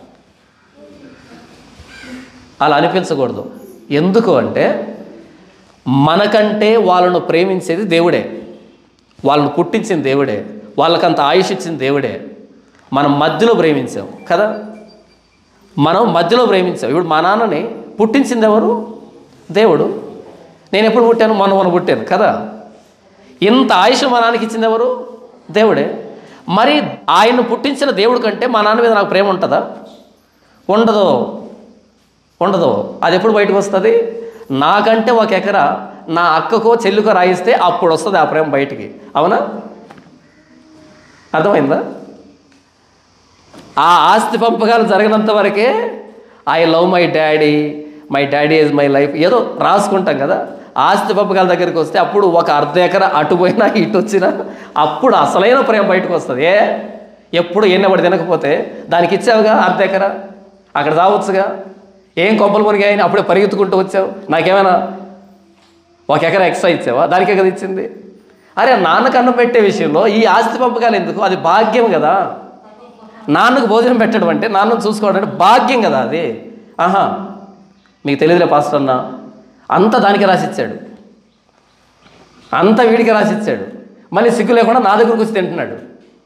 అలా అనిపించకూడదు ఎందుకు అంటే మనకంటే వాళ్ళను ప్రేమించేది దేవుడే వాళ్ళను పుట్టించిన దేవుడే వాళ్ళకంత ఆయుష్ ఇచ్చిన దేవుడే మనం మధ్యలో ప్రేమించాం కదా మనం మధ్యలో ప్రేమించాం ఇప్పుడు మా నాన్నని పుట్టించింది ఎవరు దేవుడు నేను ఎప్పుడు పుట్టాను మొన్న మొన్న పుట్టాను కదా ఇంత ఆయుష్ మా నాన్నకి ఇచ్చింది ఎవరు దేవుడే మరి ఆయన్ను పుట్టించిన దేవుడి కంటే మా నాన్న మీద నాకు ప్రేమ ఉంటుందా ఉండదు ఉండదు అది ఎప్పుడు బయటకు వస్తుంది నాకంటే ఒక ఎకరా నా అక్కకో చెల్లుకో రాయిస్తే అప్పుడు వస్తుంది ఆ ప్రేమ బయటికి అవునా అర్థమైందా ఆ ఆస్తి పంపకాలు జరగనంత వరకే I love my daddy my daddy is my life ఏదో రాసుకుంటాం కదా ఆస్తి పంపకాల దగ్గరికి వస్తే అప్పుడు ఒక అర్ధ ఎకర అటు పోయినా ఇటు వచ్చినా అప్పుడు అసలైన ప్రేమ బయటకు వస్తుంది ఏ ఎప్పుడు ఎన్నబడి తినకపోతే దానికి ఇచ్చావుగా అర్ధ ఎకర అక్కడ రావచ్చుగా ఏం కొంపలు మునిగాయని అప్పుడే పరిగెత్తుకుంటూ వచ్చావు నాకేమైనా ఒక ఎకరా ఎక్స్ట్రా ఇచ్చావా దానికే కదా ఇచ్చింది అరే నాన్నకు అన్నం పెట్టే విషయంలో ఈ ఆస్తి పంపకాలు ఎందుకు అది భాగ్యం కదా నాన్నకు భోజనం పెట్టడం అంటే నాన్నను చూసుకోవడం అంటే భాగ్యం కదా అది ఆహా మీకు తెలియదులే పాస్టర్ అన్న అంతా దానికి రాసిచ్చాడు అంతా వీడికి రాసిచ్చాడు మళ్ళీ సిగ్గు లేకుండా నా దగ్గరకు వచ్చి తింటున్నాడు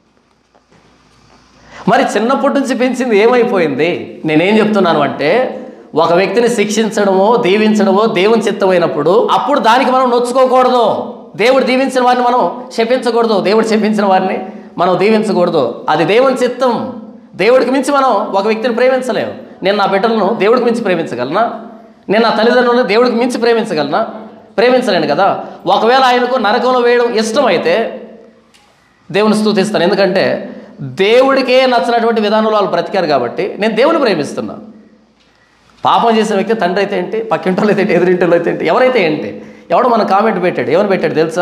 మరి చిన్నప్పటి నుంచి పెంచింది ఏమైపోయింది నేనేం చెప్తున్నాను అంటే ఒక వ్యక్తిని శిక్షించడమో దీవించడమో దేవుని చిత్తమైనప్పుడు అప్పుడు దానికి మనం నొచ్చుకోకూడదు దేవుడు దీవించిన వారిని మనం శపించకూడదు దేవుడు శపించిన వారిని మనం దీవించకూడదు అది దేవుని చిత్తం దేవుడికి మించి మనం ఒక వ్యక్తిని ప్రేమించలేము నేను నా బిడ్డలను దేవుడికి మించి ప్రేమించగలనా నేను నా తల్లిదండ్రులను దేవుడికి మించి ప్రేమించగలనా ప్రేమించలేను కదా ఒకవేళ ఆయనకు నరకంలో వేయడం ఇష్టమైతే దేవుని స్థుతిస్తాను ఎందుకంటే దేవుడికే నచ్చినటువంటి విధానంలో వాళ్ళు బ్రతికారు కాబట్టి నేను దేవుని ప్రేమిస్తున్నా పాపం చేసిన వ్యక్తి తండ్రి అయితే ఏంటి పక్కింటోళ్ళు అయితే ఏంటి ఎదురింటోళ్ళు అయితే ఏంటి ఎవరైతే ఏంటి ఎవడో మన కామెంట్ పెట్టాడు ఎవరు పెట్టాడు తెలుసా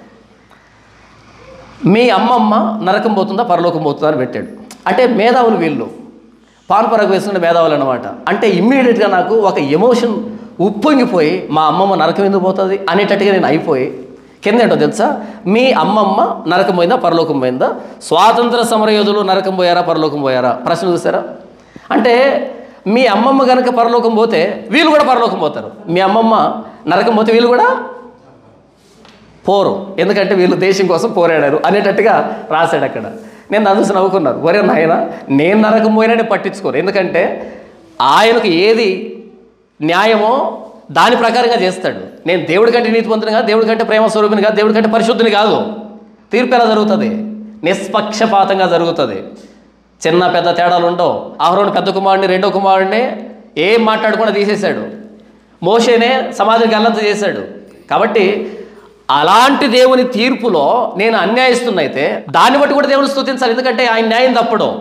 మీ అమ్మమ్మ నరకం పోతుందా పరలోకం పోతుందా అని పెట్టాడు అంటే మేధావులు వీళ్ళు పాన్పరకు వేసుకునే మేధావులు అనమాట అంటే ఇమ్మీడియట్గా నాకు ఒక ఎమోషన్ ఉప్పొంగిపోయి మా అమ్మమ్మ నరకం ఎందుకు పోతుంది అనేటట్టుగా నేను అయిపోయి కింద ఏంటో తెలుసా మీ అమ్మమ్మ నరకం పోయిందా పరలోకం పోయిందా స్వాతంత్ర సమరయోధులు నరకం పోయారా పరలోకం పోయారా ప్రశ్న చూసారా అంటే మీ అమ్మమ్మ కనుక పరలోకం పోతే వీళ్ళు కూడా పరలోకం పోతారు మీ అమ్మమ్మ నరకం పోతే వీళ్ళు కూడా పోరు ఎందుకంటే వీళ్ళు దేశం కోసం పోరాడారు అనేటట్టుగా రాశాడు అక్కడ నేను దాని చూసి నవ్వుకున్నారు ఒరే నాయన నేను నరకం పోయినా పట్టించుకోరు ఎందుకంటే ఆయనకు ఏది న్యాయమో దాని ప్రకారంగా చేస్తాడు నేను దేవుడి కంటే నీతివంతుని కాదు దేవుడి కంటే ప్రేమ స్వరూపిని కాదు దేవుడి కంటే పరిశుద్ధిని కాదు తీర్పు ఎలా జరుగుతుంది నిష్పక్షపాతంగా జరుగుతుంది చిన్న పెద్ద తేడాలు ఉండవు ఆహరోని పెద్ద కుమారుడిని రెండో కుమారుడిని ఏం మాట్లాడకుండా తీసేశాడు మోషేనే సమాధికి గల్లంత చేశాడు కాబట్టి అలాంటి దేవుని తీర్పులో నేను అన్యాయిస్తున్నైతే దాన్ని బట్టి కూడా దేవుని స్తుతించాలి ఎందుకంటే ఆయన న్యాయం తప్పడం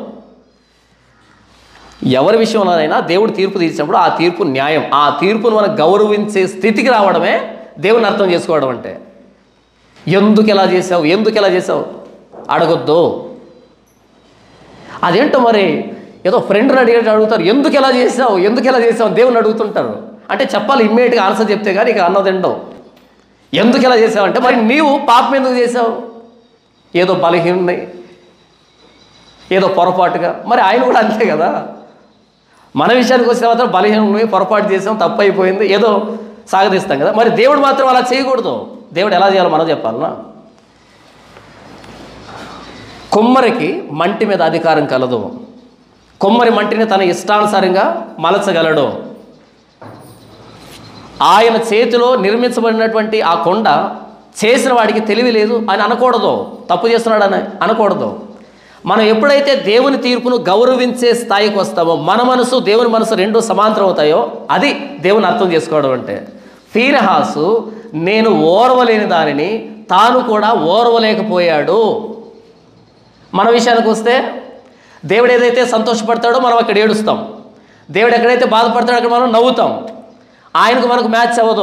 ఎవరి విషయంలోనైనా దేవుడు తీర్పు తీసినప్పుడు ఆ తీర్పు న్యాయం ఆ తీర్పును మనం గౌరవించే స్థితికి రావడమే దేవుని అర్థం చేసుకోవడం అంటే ఎందుకు ఎలా చేసావు ఎందుకు ఎలా చేసావు అడగొద్దు అదేంటో మరి ఏదో ఫ్రెండ్ని అడిగేట్టు అడుగుతారు ఎందుకు ఎలా చేసావు ఎందుకు ఎలా చేసావు దేవుని అడుగుతుంటారు అంటే చెప్పాలి ఇమ్మీడియట్గా ఆన్సర్ చెప్తే కానీ ఇక అన్నది ఉండవు ఎందుకు ఎలా చేసావు అంటే మరి నీవు పాపం ఎందుకు చేసావు ఏదో బలహీనై ఏదో పొరపాటుగా మరి ఆయన కూడా అంతే కదా మన విషయానికి వస్తే మాత్రం బలహీనమై పొరపాటు చేసాం తప్పు అయిపోయింది ఏదో సాగదీస్తాం కదా మరి దేవుడు మాత్రం అలా చేయకూడదు దేవుడు ఎలా చేయాలో మనం చెప్పాలనా కుమ్మరికి మంటి మీద అధికారం కలదు కుమ్మరి మంటిని తన ఇష్టానుసారంగా మలచగలడు ఆయన చేతిలో నిర్మించబడినటువంటి ఆ కొండ చేసిన వాడికి తెలివి లేదు అని అనకూడదు తప్పు చేస్తున్నాడని అనకూడదు మనం ఎప్పుడైతే దేవుని తీర్పును గౌరవించే స్థాయికి వస్తామో మన మనసు దేవుని మనసు రెండు సమాంతరం అవుతాయో అది దేవుని అర్థం చేసుకోవడం అంటే ఫీరహాసు నేను ఓర్వలేని దానిని తాను కూడా ఓర్వలేకపోయాడు మన విషయానికి వస్తే దేవుడు ఏదైతే సంతోషపడతాడో మనం అక్కడ ఏడుస్తాం దేవుడు ఎక్కడైతే బాధపడతాడో అక్కడ మనం నవ్వుతాం ఆయనకు మనకు మ్యాచ్ అవ్వదు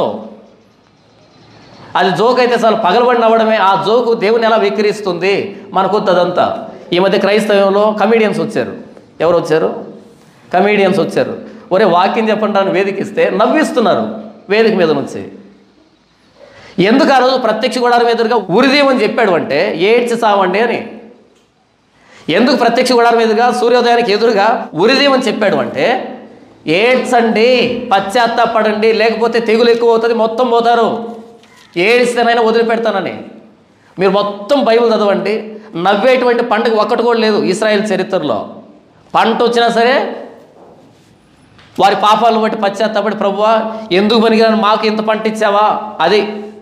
అది జోక్ అయితే చాలు పగలబడి నవ్వడమే ఆ జోకు దేవుని ఎలా విక్రిస్తుంది మనకొద్దు అదంతా ఈ మధ్య క్రైస్తవంలో కమీడియన్స్ వచ్చారు ఎవరు వచ్చారు కమీడియన్స్ వచ్చారు ఒరే వాక్యం చెప్పండి అని వేదికిస్తే నవ్విస్తున్నారు వేదిక మీద నుంచి ఎందుకు ఆ రోజు ప్రత్యక్ష గుడారం ఎదురుగా ఉరిదేమని చెప్పాడు అంటే ఏడ్చి సావండి అని ఎందుకు ప్రత్యక్ష గుడారం ఎదురుగా సూర్యోదయానికి ఎదురుగా ఉరిదేమని చెప్పాడు అంటే ఏడ్చండి పశ్చాత్తాపడండి లేకపోతే తెగులు ఎక్కువ అవుతుంది మొత్తం పోతారు ఏడిస్తేనైనా వదిలిపెడతానని మీరు మొత్తం బైబిల్ చదవండి నవ్వేటువంటి పండుగ ఒక్కటి కూడా లేదు ఇస్రాయేల్ చరిత్రలో పంట వచ్చినా సరే వారి పాపాలను బట్టి పశ్చాత్తాపడి ప్రభువా ఎందుకు పనికిరాని మాకు ఇంత పంట ఇచ్చావా అది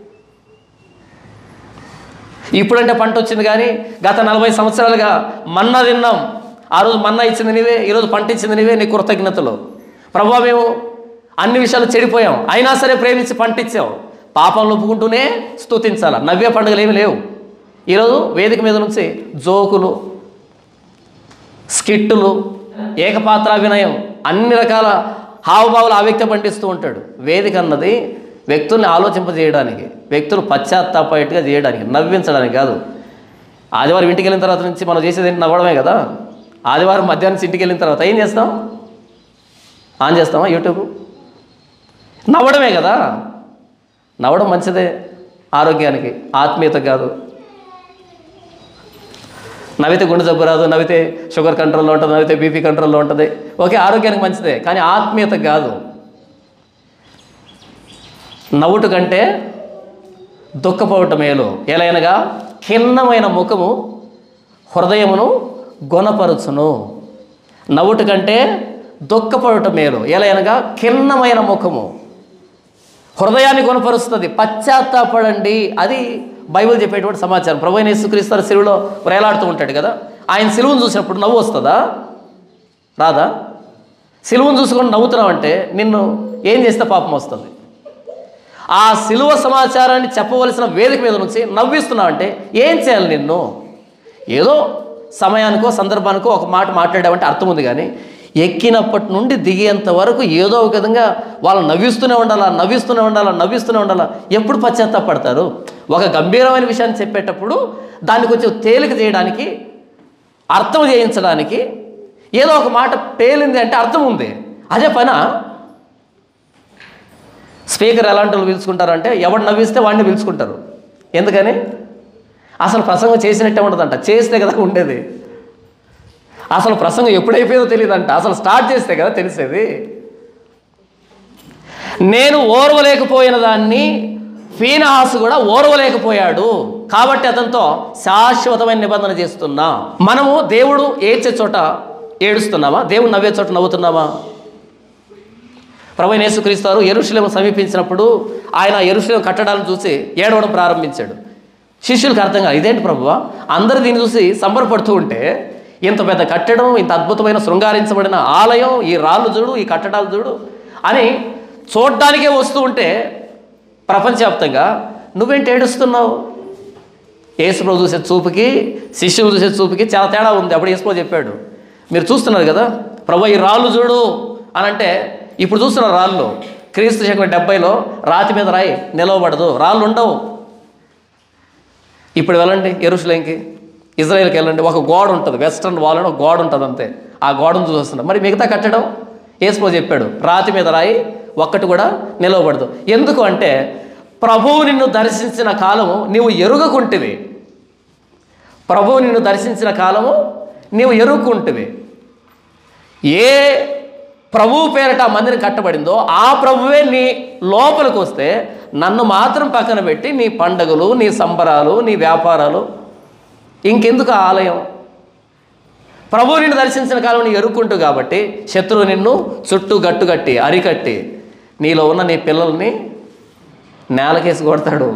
ఇప్పుడంటే పంట వచ్చింది కానీ గత నలభై సంవత్సరాలుగా మన్నా తిన్నాం ఆ రోజు మన్నా ఇచ్చింది నీవే ఈరోజు పంట ఇచ్చింది నీవే నీ కృతజ్ఞతలు ప్రభా మేము అన్ని విషయాలు చెడిపోయాం అయినా సరే ప్రేమించి పంట ఇచ్చావు పాపంలో ఒప్పుకుంటూనే స్తుతించాల నవ్వే పండుగలు ఏమి లేవు ఈరోజు వేదిక మీద నుంచి జోకులు స్కిట్టులు ఏకపాత్రాభినయం అన్ని రకాల హావభావాలు ఆ వ్యక్తి పండిస్తూ ఉంటాడు వేదిక అన్నది వ్యక్తుల్ని ఆలోచింపజేయడానికి వ్యక్తులు పశ్చాత్తాపేట్టుగా చేయడానికి నవ్వించడానికి కాదు ఆదివారం ఇంటికి వెళ్ళిన తర్వాత నుంచి మనం చేసేది ఏంటి నవ్వడమే కదా ఆదివారం మధ్యాహ్నం నుంచి ఇంటికి వెళ్ళిన తర్వాత ఏం చేస్తాం ఆన్ చేస్తామా యూట్యూబ్ నవ్వడమే కదా నవ్వడం మంచిదే ఆరోగ్యానికి ఆత్మీయత కాదు నవ్వితే గుండె జబ్బు రాదు నవ్వితే షుగర్ కంట్రోల్లో ఉంటుంది నవ్వితే బీపీ కంట్రోల్లో ఉంటుంది ఓకే ఆరోగ్యానికి మంచిదే కానీ ఆత్మీయత కాదు నవ్వుట కంటే దుఃఖపోవటం మేలు ఎలైనగా ఖిన్నమైన ముఖము హృదయమును గుణపరుచును నవ్వుట కంటే దుఃఖపడటం మేలు ఎలైనగా ఖిన్నమైన ముఖము హృదయాన్ని గుణపరుస్తుంది పశ్చాత్తాపడండి అది బైబిల్ చెప్పేటువంటి సమాచారం ప్రభు అయిన యేసుక్రీస్తు సిలువలో వేలాడుతూ ఉంటాడు కదా ఆయన సిలువను చూసినప్పుడు నవ్వు వస్తుందా రాదా సిలువను చూసుకొని నవ్వుతున్నావంటే నిన్ను ఏం చేస్తే పాపం వస్తుంది ఆ సిలువ సమాచారాన్ని చెప్పవలసిన వేదిక మీద నుంచి నవ్విస్తున్నావంటే ఏం చేయాలి నిన్ను ఏదో సమయానికో సందర్భానికో ఒక మాట మాట్లాడామంటే అర్థం ఉంది కానీ ఎక్కినప్పటి నుండి దిగేంత వరకు ఏదో ఒక విధంగా వాళ్ళు నవ్విస్తూనే ఉండాలా నవ్విస్తూనే ఉండాలా నవ్విస్తూనే ఉండాలా ఎప్పుడు పశ్చాత్తాపడతారు ఒక గంభీరమైన విషయాన్ని చెప్పేటప్పుడు దాన్ని కొంచెం తేలిక చేయడానికి అర్థం చేయించడానికి ఏదో ఒక మాట పేలింది అంటే అర్థం ఉంది అదే పనా స్పీకర్ ఎలాంటి వాళ్ళు పిలుచుకుంటారంటే ఎవడు నవ్విస్తే వాడిని పిలుచుకుంటారు ఎందుకని అసలు ప్రసంగం చేసినట్టే ఉండదంట చేస్తే కదా ఉండేది అసలు ప్రసంగం ఎప్పుడైపోయిందో తెలియదంట అసలు స్టార్ట్ చేస్తే కదా తెలిసేది నేను ఓర్వలేకపోయిన దాన్ని ఫీనహాసు కూడా ఓర్వలేకపోయాడు కాబట్టి అతనితో శాశ్వతమైన నిబంధన చేస్తున్నా మనము దేవుడు ఏడ్చే చోట ఏడుస్తున్నామా దేవుడు నవ్వే చోట నవ్వుతున్నామా ప్రభు యేసుక్రీస్తు వారు ఎరుషులేము సమీపించినప్పుడు ఆయన ఎరుషులేము కట్టడాలను చూసి ఏడవడం ప్రారంభించాడు శిష్యులకు అర్థం కాదు ఇదేంటి ప్రభువా అందరూ దీన్ని చూసి సంబరపడుతూ ఉంటే ఇంత పెద్ద కట్టడం ఇంత అద్భుతమైన శృంగారించబడిన ఆలయం ఈ రాళ్ళు చూడు ఈ కట్టడాలు చూడు అని చూడ్డానికే వస్తూ ఉంటే ప్రపంచవ్యాప్తంగా నువ్వేంటి ఏడుస్తున్నావు యేసుప్రభు చూసే చూపుకి శిష్యులు చూసే చూపుకి చాలా తేడా ఉంది అప్పుడు యేసుప్రభు చెప్పాడు మీరు చూస్తున్నారు కదా ప్రభు ఈ రాళ్ళు చూడు అని అంటే ఇప్పుడు చూస్తున్నారు రాళ్ళు క్రీస్తు శకం డెబ్బైలో రాతి మీద రాయి నిలవబడదు రాళ్ళు ఉండవు ఇప్పుడు వెళ్ళండి ఎరుషులేంకి ఇజ్రాయెల్కి వెళ్ళండి ఒక గోడ ఉంటుంది వెస్ట్రన్ వాల్ అని ఒక గోడ ఉంటుంది అంతే ఆ గోడను చూస్తున్నాం మరి మిగతా కట్టడం ఏసుకో చెప్పాడు రాతి మీద రాయి ఒక్కటి కూడా నిలవబడదు ఎందుకు అంటే ప్రభువు నిన్ను దర్శించిన కాలము నీవు ఎరుగకుంటివి ప్రభువు నిన్ను దర్శించిన కాలము నీవు ఎరుక్కుంటివి ఏ ప్రభువు పేరట ఆ మందిరం కట్టబడిందో ఆ ప్రభువే నీ లోపలికి వస్తే నన్ను మాత్రం పక్కన పెట్టి నీ పండగలు నీ సంబరాలు నీ వ్యాపారాలు ఇంకెందుకు ఆ ఆలయం ప్రభువు నిన్ను దర్శించిన కాలం నీ ఎరుక్కుంటూ కాబట్టి శత్రువు నిన్ను చుట్టూ గట్టుగట్టి అరికట్టి నీలో ఉన్న నీ పిల్లల్ని నేలకేసి కొడతాడు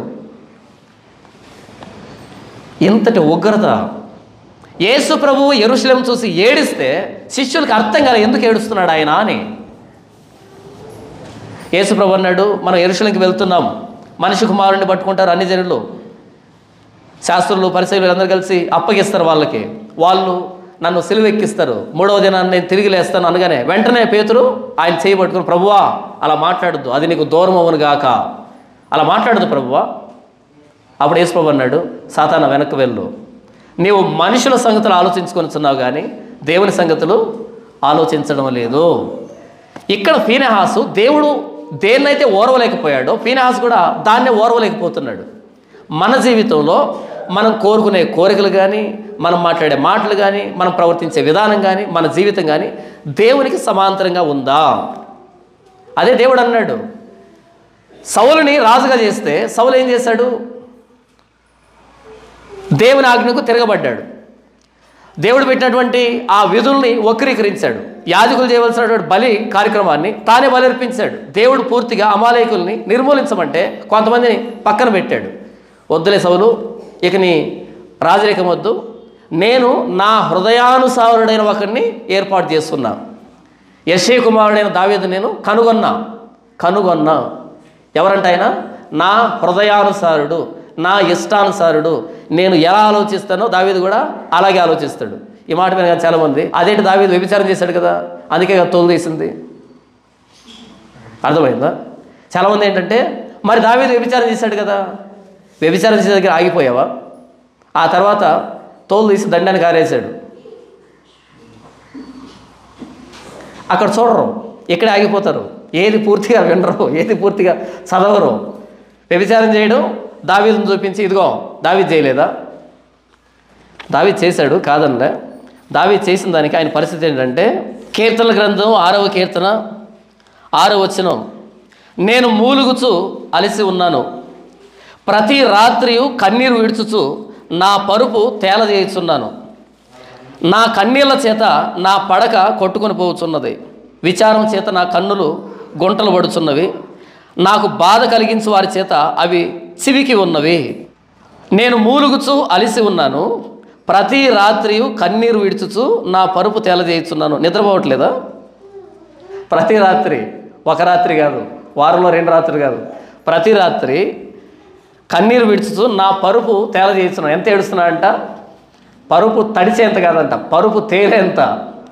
ఇంతటి ఉగ్రత యేసు ప్రభువు ఎరుశలేం చూసి ఏడిస్తే శిష్యులకు అర్థం కాలే ఎందుకు ఏడుస్తున్నాడు ఆయన అని యేసు ప్రభు అన్నాడు మనం ఎరుశలంకి వెళ్తున్నాం మనిషి కుమారుని పట్టుకుంటారు అన్ని జనులు శాస్త్రులు పరిశీలు అందరూ కలిసి అప్పగిస్తారు వాళ్ళకి వాళ్ళు నన్ను సిలువెక్కిస్తారు మూడవ దినాన్ని నేను తిరిగి లేస్తాను అనగానే వెంటనే పేతురు ఆయన చేయి పట్టుకుని ప్రభువా అలా మాట్లాడద్దు అది నీకు దూరం అవును గాక అలా మాట్లాడదు ప్రభువా అప్పుడు యేసుప్రభు అన్నాడు సాతాన వెనక్కి వెళ్ళు నీవు మనుషుల సంగతులు ఆలోచించుకొనిచున్నావు కానీ దేవుని సంగతులు ఆలోచించడం లేదు ఇక్కడ ఫీనహాసు దేవుడు దేన్నైతే ఓర్వలేకపోయాడో ఫీనహాసు కూడా దాన్నే ఓర్వలేకపోతున్నాడు మన జీవితంలో మనం కోరుకునే కోరికలు కానీ మనం మాట్లాడే మాటలు కానీ మనం ప్రవర్తించే విధానం కానీ మన జీవితం కానీ దేవునికి సమాంతరంగా ఉందా అదే దేవుడు అన్నాడు సౌలుని రాజుగా చేస్తే సౌలు ఏం చేశాడు దేవుని ఆజ్ఞకు తిరగబడ్డాడు దేవుడు పెట్టినటువంటి ఆ విధుల్ని వక్రీకరించాడు యాజకులు చేయవలసినటువంటి బలి కార్యక్రమాన్ని తానే బలిర్పించాడు దేవుడు పూర్తిగా అమాలయకుల్ని నిర్మూలించమంటే కొంతమందిని పక్కన పెట్టాడు వద్దులే సౌలు ఇక నీ రాజరికం వద్దు నేను నా హృదయానుసారుడైన ఒకరిని ఏర్పాటు చేస్తున్నా యశే కుమారుడైన దావేది నేను కనుగొన్నా కనుగొన్నా ఎవరంట ఆయన నా హృదయానుసారుడు నా ఇష్టానుసారుడు నేను ఎలా ఆలోచిస్తానో దావీదు కూడా అలాగే ఆలోచిస్తాడు ఈ మాట మీద కానీ చాలామంది అదేంటి దావీదు వ్యభిచారం చేశాడు కదా అందుకే కదా తోలు తీసింది అర్థమైందా చాలామంది ఏంటంటే మరి దావీదు వ్యభిచారం చేశాడు కదా వ్యభిచారం చేసే దగ్గర ఆగిపోయావా ఆ తర్వాత తోలు తీసి దండానికి ఆరేశాడు అక్కడ చూడరు ఇక్కడే ఆగిపోతారు ఏది పూర్తిగా వినరు ఏది పూర్తిగా చదవరు వ్యభిచారం చేయడం దావీదును చూపించి ఇదిగో దావీద్ చేయలేదా దావీద్ చేశాడు కాదనలే దావీద్ చేసిన దానికి ఆయన పరిస్థితి ఏంటంటే కీర్తనల గ్రంథం ఆరవ కీర్తన ఆరవ వచనం నేను మూలుగుచు అలసి ఉన్నాను ప్రతి రాత్రి కన్నీరు విడుచుచు నా పరుపు తేలజేయుచున్నాను నా కన్నీళ్ళ చేత నా పడక కొట్టుకొని పోవచ్చున్నది విచారం చేత నా కన్నులు గుంటలు పడుచున్నవి నాకు బాధ కలిగించు వారి చేత అవి చివికి ఉన్నవి నేను మూలుగుచు అలిసి ఉన్నాను ప్రతి రాత్రి కన్నీరు విడుచుచు నా పరుపు తేలజేయుచున్నాను నిద్రపోవట్లేదా ప్రతి రాత్రి ఒక రాత్రి కాదు వారంలో రెండు రాత్రులు కాదు ప్రతి రాత్రి కన్నీరు విడుచుచు నా పరుపు తేలజేస్తున్నాను ఎంత ఏడుస్తున్నాడంట పరుపు తడిచేంత కాదంట పరుపు తేలేంత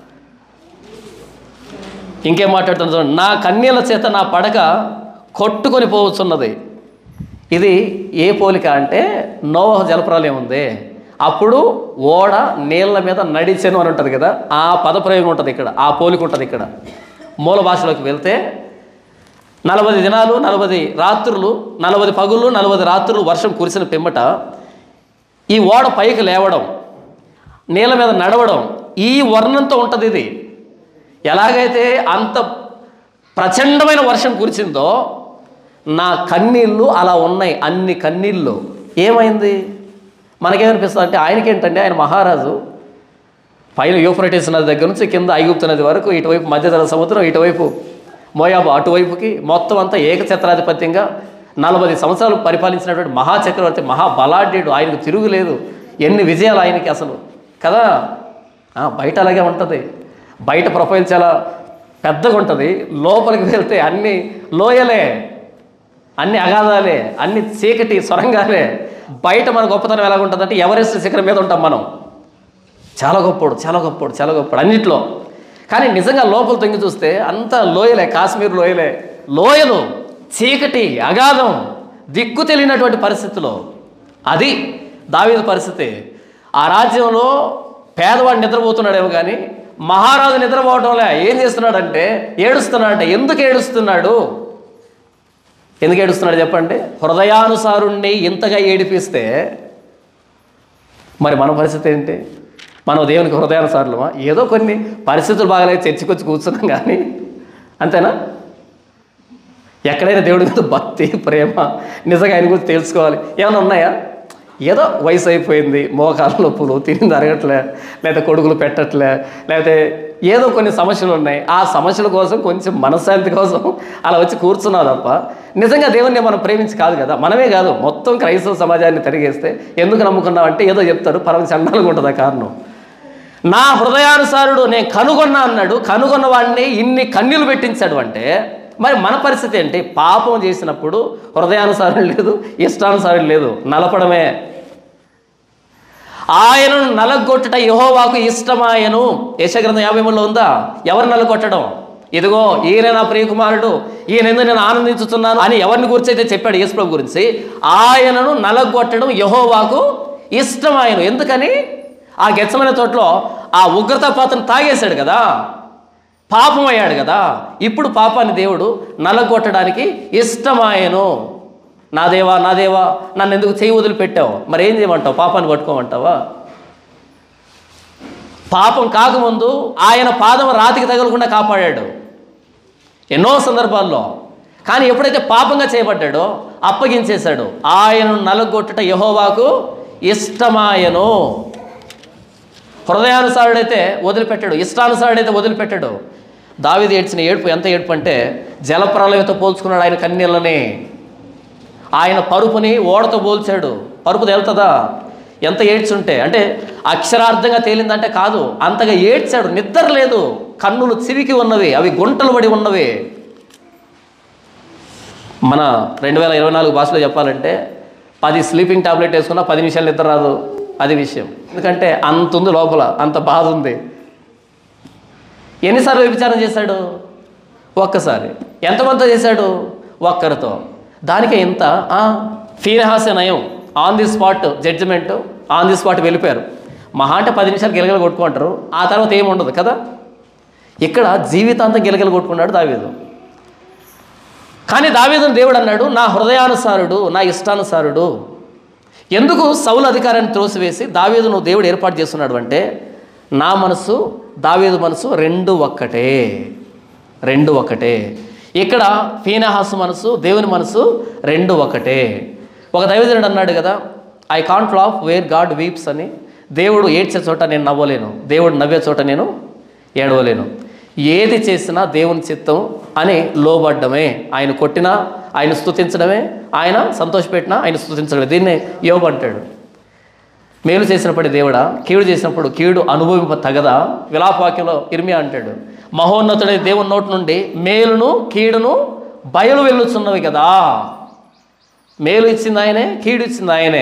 ఇంకేం మాట్లాడుతున్నా చూడండి నా కన్నీళ్ళ చేత నా పడక కొట్టుకొని పోవచ్చున్నది ఇది ఏ పోలిక అంటే నోవహ జలప్రలయం ఉంది అప్పుడు ఓడ నీళ్ళ మీద నడిచెను అని ఉంటుంది కదా ఆ పదప్రయోగం ఉంటుంది ఇక్కడ ఆ పోలిక ఉంటుంది ఇక్కడ మూల భాషలోకి వెళ్తే నలభై దినాలు నలభై రాత్రులు నలభై పగులు నలభై రాత్రులు వర్షం కురిసిన పిమ్మట ఈ ఓడ పైకి లేవడం నీళ్ళ మీద నడవడం ఈ వర్ణంతో ఉంటుంది ఇది ఎలాగైతే అంత ప్రచండమైన వర్షం కురిసిందో నా కన్నీళ్ళు అలా ఉన్నాయి అన్ని కన్నీళ్ళు ఏమైంది మనకేమనిపిస్తుంది అంటే ఆయనకేంటంటే ఆయన మహారాజు పైన యూఫ్రటిస్ నది దగ్గర నుంచి కింద ఐగుప్తు నది వరకు ఇటువైపు మధ్యధర సముద్రం ఇటువైపు మోయాబు అటువైపుకి మొత్తం అంతా ఏకఛత్రాధిపత్యంగా నలభై సంవత్సరాలు పరిపాలించినటువంటి మహాచక్రవర్తి మహాబలాఢ్యుడు ఆయనకు తిరుగులేదు ఎన్ని విజయాలు ఆయనకి అసలు కదా ఆ, బయట అలాగే ఉంటుంది బయట ప్రొఫైల్ చాలా పెద్దగా ఉంటుంది లోపలికి వెళ్తే అన్ని లోయలే అన్ని అగాధాలే అన్ని చీకటి సొరంగాలే బయట మన గొప్పతనం ఎలా ఉంటుందంటే ఎవరెస్ట్ శిఖరం మీద ఉంటాం మనం చాలా గొప్పోడు చాలా గొప్పోడు చాలా గొప్పోడు అన్నిట్లో కానీ నిజంగా లోపల తొంగి చూస్తే అంత లోయలే కాశ్మీర్ లోయలే లోయలు చీకటి అగాధం దిక్కు తెలియనటువంటి పరిస్థితిలో అది దావీదు పరిస్థితి ఆ రాజ్యంలో పేదవాడు నిద్రపోతున్నాడేమో కానీ మహారాజు నిద్రపోవడంలే ఏం చేస్తున్నాడంటే ఏడుస్తున్నాడంటే ఎందుకు ఏడుస్తున్నాడు ఎందుకు ఏడుస్తున్నాడు చెప్పండి హృదయానుసారుణ్ణి ఇంతగా ఏడిపిస్తే మరి మన పరిస్థితి ఏంటి మనం దేవునికి హృదయానుసారులమా ఏదో కొన్ని పరిస్థితులు బాగాలేదు చర్చికి వచ్చి కూర్చున్నాం కానీ అంతేనా ఎక్కడైనా దేవుడి మీద భక్తి ప్రేమ నిజంగా ఆయన గురించి తెలుసుకోవాలి ఏమైనా ఉన్నాయా ఏదో వయసు అయిపోయింది మోకాల నొప్పులు తిరిగి అరగట్లే లేదా కొడుకులు పెట్టట్లే లేకపోతే ఏదో కొన్ని సమస్యలు ఉన్నాయి ఆ సమస్యల కోసం కొంచెం మనశ్శాంతి కోసం అలా వచ్చి కూర్చున్నావు తప్ప నిజంగా దేవుణ్ణి మనం ప్రేమించి కాదు కదా మనమే కాదు మొత్తం క్రైస్తవ సమాజాన్ని తిరిగేస్తే ఎందుకు నమ్ముకున్నావంటే ఏదో చెప్తారు పరమ చండాలంగా ఉంటుంది ఆ కారణం నా హృదయానుసారుడు నేను కనుగొన్నా అన్నాడు కనుగొన్న వాడిని ఇన్ని కన్నీళ్ళు పెట్టించాడు అంటే మరి మన పరిస్థితి ఏంటి పాపం చేసినప్పుడు హృదయానుసారం లేదు ఇష్టానుసారం లేదు నలపడమే ఆయనను నలగొట్టుట యహోవాకు ఇష్టమాయను యశగ్రంథం యాభై మూడులో ఉందా ఎవరు నలగొట్టడం ఇదిగో ఈయన నా ప్రియకుమారుడు ఈయన ఎందుకు నేను ఆనందించుతున్నాను అని ఎవరిని గురించి అయితే చెప్పాడు యేసుప్రభు గురించి ఆయనను నలగొట్టడం యహోవాకు ఇష్టమాయను ఎందుకని ఆ గెచ్చమైన తోటలో ఆ ఉగ్రత పాత్రను తాగేశాడు కదా పాపం అయ్యాడు కదా ఇప్పుడు పాపాన్ని దేవుడు నలగొట్టడానికి ఇష్టమాయను నా దేవా నా దేవా నన్ను ఎందుకు చేయి వదిలిపెట్టావు మరి ఏం చేయమంటావు పాపాన్ని పట్టుకోమంటావా పాపం కాకముందు ఆయన పాదం రాతికి తగలకుండా కాపాడాడు ఎన్నో సందర్భాల్లో కానీ ఎప్పుడైతే పాపంగా చేయబడ్డాడో అప్పగించేశాడు ఆయనను నలగొట్టుట యహోవాకు ఇష్టమాయను హృదయానుసారుడైతే వదిలిపెట్టాడు ఇష్టానుసారుడైతే వదిలిపెట్టాడు దావిది ఏడ్చిన ఏడుపు ఎంత ఏడుపు అంటే జలప్రలయంతో పోల్చుకున్నాడు ఆయన కన్నీళ్ళని ఆయన పరుపుని ఓడతో పోల్చాడు పరుపు తేలుతుందా ఎంత ఏడ్చుంటే అంటే అక్షరార్థంగా తేలిందంటే కాదు అంతగా ఏడ్చాడు నిద్ర లేదు కన్నులు చివికి ఉన్నవి అవి గుంటలు పడి ఉన్నవి మన రెండు వేల ఇరవై నాలుగు భాషలో చెప్పాలంటే పది స్లీపింగ్ టాబ్లెట్ వేసుకున్నా పది నిమిషాలు నిద్ర రాదు అది విషయం ఎందుకంటే అంత ఉంది లోపల అంత బాధ ఉంది ఎన్నిసార్లు వ్యభిచారం చేశాడు ఒక్కసారి ఎంతమందితో చేశాడు ఒక్కరితో దానికే ఇంత ఫీనహాస్య నయం on the spot judgement on the spot వెళ్ళిపోయారు మహా అంటే పది నిమిషాలు గిలగలు కొట్టుకుంటారు ఆ తర్వాత ఏమి ఉండదు కదా ఇక్కడ జీవితాంతం గిలగలు కొట్టుకున్నాడు దావీదు కానీ దావీదును దేవుడు అన్నాడు నా హృదయానుసారుడు నా ఇష్టానుసారుడు ఎందుకు సౌలు అధికారాన్ని త్రోసివేసి దావీదును దేవుడు ఏర్పాటు చేస్తున్నాడు అంటే నా మనసు దావీదు మనసు రెండు ఒక్కటే రెండు ఒకటే ఇక్కడ ఫీనహాసు మనసు దేవుని మనసు రెండు ఒకటే ఒక దైవజనుడు అన్నాడు కదా I can't laugh where God weeps అని దేవుడు ఏడ్చే చోట నేను నవ్వలేను దేవుడు నవ్వే చోట నేను ఏడవలేను ఏది చేసినా దేవుని చిత్తం అని లోబడ్డమే ఆయన కొట్టినా ఆయన స్తుతించడమే ఆయన సంతోషపెట్టినా ఆయన స్తుతించడమే దీన్నే యోబు అంటాడు మేలు చేసినప్పుడు దేవుడా కీడు చేసినప్పుడు కీడు అనుభవింప తగదా విలాపవాక్యంలో ఇర్మియా అంటాడు మహోన్నతుడైన దేవుని నోటి నుండి మేలును కీడును బయలు వెళ్ళుచున్నవి కదా మేలు ఇచ్చింది ఆయనే కీడు ఇచ్చింది ఆయనే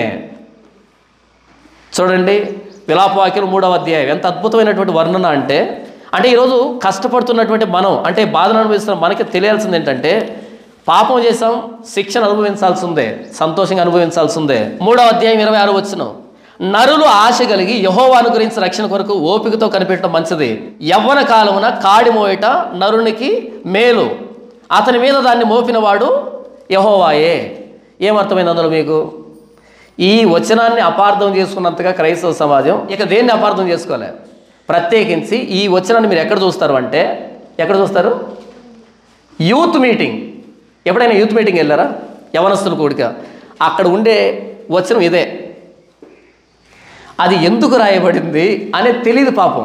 చూడండి విలాపవాక్యం మూడవ అధ్యాయం ఎంత అద్భుతమైనటువంటి వర్ణన అంటే అంటే ఈరోజు కష్టపడుతున్నటువంటి మనం అంటే బాధను అనుభవిస్తున్న మనకి తెలియాల్సింది ఏంటంటే పాపం చేసాం శిక్షను అనుభవించాల్సిందే సంతోషంగా అనుభవించాల్సిందే మూడవ అధ్యాయం ఇరవై ఆరు వచ్చిన నరులు ఆశ కలిగి యహోవాను గురించి రక్షణ కొరకు ఓపికతో కనిపెట్టడం మంచిది యవ్వన కాలమున కాడి మోయట నరునికి మేలు అతని మీద దాన్ని మోపినవాడు యహోవాయే ఏమర్థమైంది అందులో మీకు ఈ వచనాన్ని అపార్థం చేసుకున్నంతగా క్రైస్తవ సమాజం ఇక దేన్ని అపార్థం చేసుకోలే ప్రత్యేకించి ఈ వచనాన్ని మీరు ఎక్కడ చూస్తారు అంటే ఎక్కడ చూస్తారు యూత్ మీటింగ్ ఎప్పుడైనా యూత్ మీటింగ్ వెళ్ళారా యవనస్తుల కూడిక అక్కడ ఉండే వచనం ఇదే అది ఎందుకు రాయబడింది అనేది తెలియదు పాపం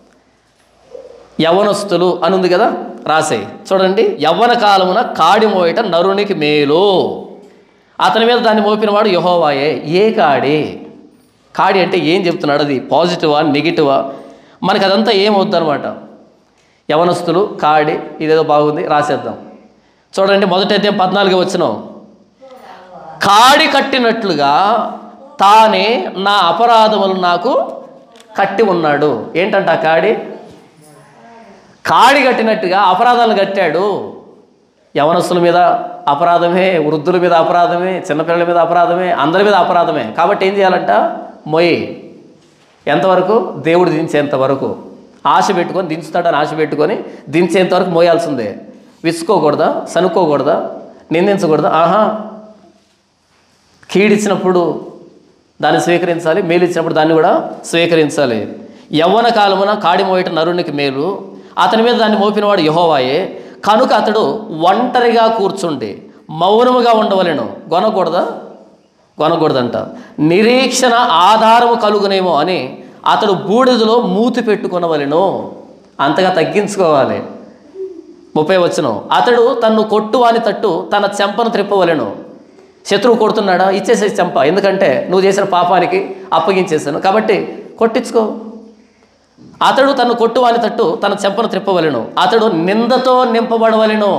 యవనస్తులు అని ఉంది కదా రాసే చూడండి యవ్వన కాలమున కాడి మోయట నరునికి మేలు అతని మీద దాన్ని మోపినవాడు యహోవాయే ఏ కాడి కాడి అంటే ఏం చెప్తున్నాడు అది పాజిటివా నెగిటివా మనకి అదంతా ఏమవుద్ది అనమాట యవనస్తులు కాడి ఇదేదో బాగుంది రాసేద్దాం చూడండి మొదటి అధ్యాయం పద్నాలుగు వచ్చిన కాడి కట్టినట్లుగా తానే నా అపరాధములు నాకు కట్టి ఉన్నాడు ఏంటంట ఆ కాడి కాడి కట్టినట్టుగా అపరాధాలు కట్టాడు యవనస్తుల మీద అపరాధమే వృద్ధుల మీద అపరాధమే చిన్నపిల్లల మీద అపరాధమే అందరి మీద అపరాధమే కాబట్టి ఏం చేయాలంట మొయ్యి ఎంతవరకు దేవుడు దించేంత వరకు ఆశ పెట్టుకొని దించుతాడని ఆశ పెట్టుకొని దించేంత వరకు మోయాల్సిందే విసుకోకూడదా సనుక్కోకూడదా నిందించకూడదా ఆహా కీడిచ్చినప్పుడు దాన్ని స్వీకరించాలి మేలు ఇచ్చినప్పుడు దాన్ని కూడా స్వీకరించాలి యవ్వన కాలమున కాడి మోయట నరునికి మేలు అతని మీద దాన్ని మోపినవాడు యహోవాయే కనుక అతడు ఒంటరిగా కూర్చుండి మౌనముగా ఉండవలెను గొనకూడదా కొనకూడదంట నిరీక్షణ ఆధారము కలుగునేమో అని అతడు బూడిదలో మూతి పెట్టుకొనవలెను అంతగా తగ్గించుకోవాలి ముప్పై వచ్చును అతడు తన్ను కొట్టువాని తట్టు తన చెంపను త్రిప్పవలెను శత్రువు కొడుతున్నాడా ఇచ్చేసే చెంప ఎందుకంటే నువ్వు చేసిన పాపానికి అప్పగించేసాను కాబట్టి కొట్టించుకో అతడు తను కొట్టువాని తట్టు తన చెంపను త్రిప్పవలెను అతడు నిందతో నింపబడవలెను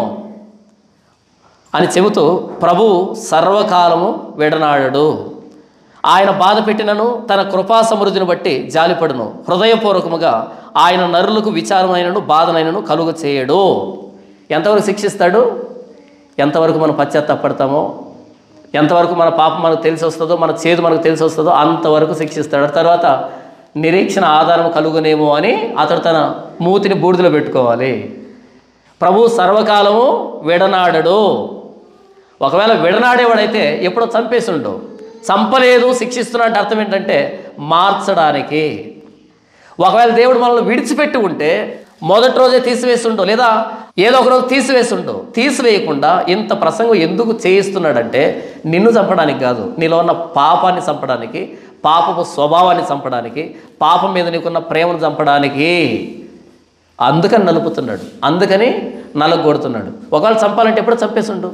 అని చెబుతూ ప్రభువు సర్వకాలము విడనాడడు ఆయన బాధ పెట్టినను తన కృపా సమృద్ధిని బట్టి జాలిపడును హృదయపూర్వకముగా ఆయన నరులకు విచారమైనను బాధనైనను కలుగ చేయడు ఎంతవరకు శిక్షిస్తాడు ఎంతవరకు మనం పశ్చాత్తాపడతామో ఎంతవరకు మన పాపం మనకు తెలిసి వస్తుందో మన చేదు మనకు తెలిసి వస్తుందో అంతవరకు శిక్షిస్తాడు తర్వాత నిరీక్షణ ఆధారం కలుగునేమో అని అతడు తన మూతిని బూడిదలో పెట్టుకోవాలి ప్రభు సర్వకాలము విడనాడడు ఒకవేళ విడనాడేవాడైతే ఎప్పుడో చంపేసిండు చంపలేదు శిక్షిస్తున్నా అంటే అర్థం ఏంటంటే మార్చడానికి ఒకవేళ దేవుడు మనల్ని విడిచిపెట్టి ఉంటే మొదటి రోజే తీసివేస్తుండో లేదా ఏదో ఒక రోజు తీసివేస్తుండో తీసివేయకుండా ఇంత ప్రసంగం ఎందుకు చేయిస్తున్నాడంటే నిన్ను చంపడానికి కాదు నీలో ఉన్న పాపాన్ని చంపడానికి పాపపు స్వభావాన్ని చంపడానికి పాపం మీద నీకున్న ప్రేమను చంపడానికి అందుకని నలుపుతున్నాడు అందుకని నలగొడుతున్నాడు ఒకవేళ చంపాలంటే ఎప్పుడు చంపేసిండు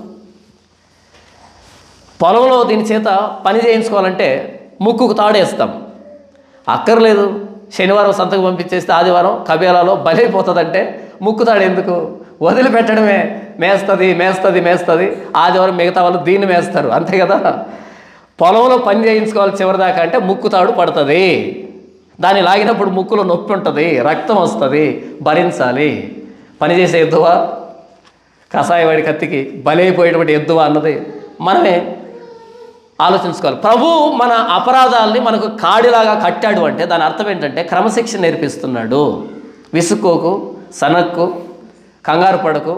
పొలంలో దీని చేత పని చేయించుకోవాలంటే ముక్కుకు తాడేస్తాం అక్కర్లేదు శనివారం సంతకు పంపించేస్తే ఆదివారం కబేలాలో బలైపోతుందంటే ముక్కు తాడు ఎందుకు వదిలిపెట్టడమే మేస్తుంది మేస్తుంది మేస్తుంది ఆదివారం మిగతా వాళ్ళు దీన్ని మేస్తారు అంతే కదా పొలంలో పని చేయించుకోవాలి చివరిదాకా అంటే ముక్కు తాడు పడుతుంది దాన్ని లాగినప్పుడు ముక్కులో నొప్పి ఉంటుంది రక్తం వస్తుంది భరించాలి పని చేసే ఎద్దువా కషాయవాడి కత్తికి బలైపోయేటువంటి ఎద్దువా అన్నది మనమే ఆలోచించుకోవాలి ప్రభు మన అపరాధాలని మనకు కాడిలాగా కట్టాడు అంటే దాని అర్థం ఏంటంటే క్రమశిక్షణ నేర్పిస్తున్నాడు విసుక్కోకు సనక్కు కంగారు పడకు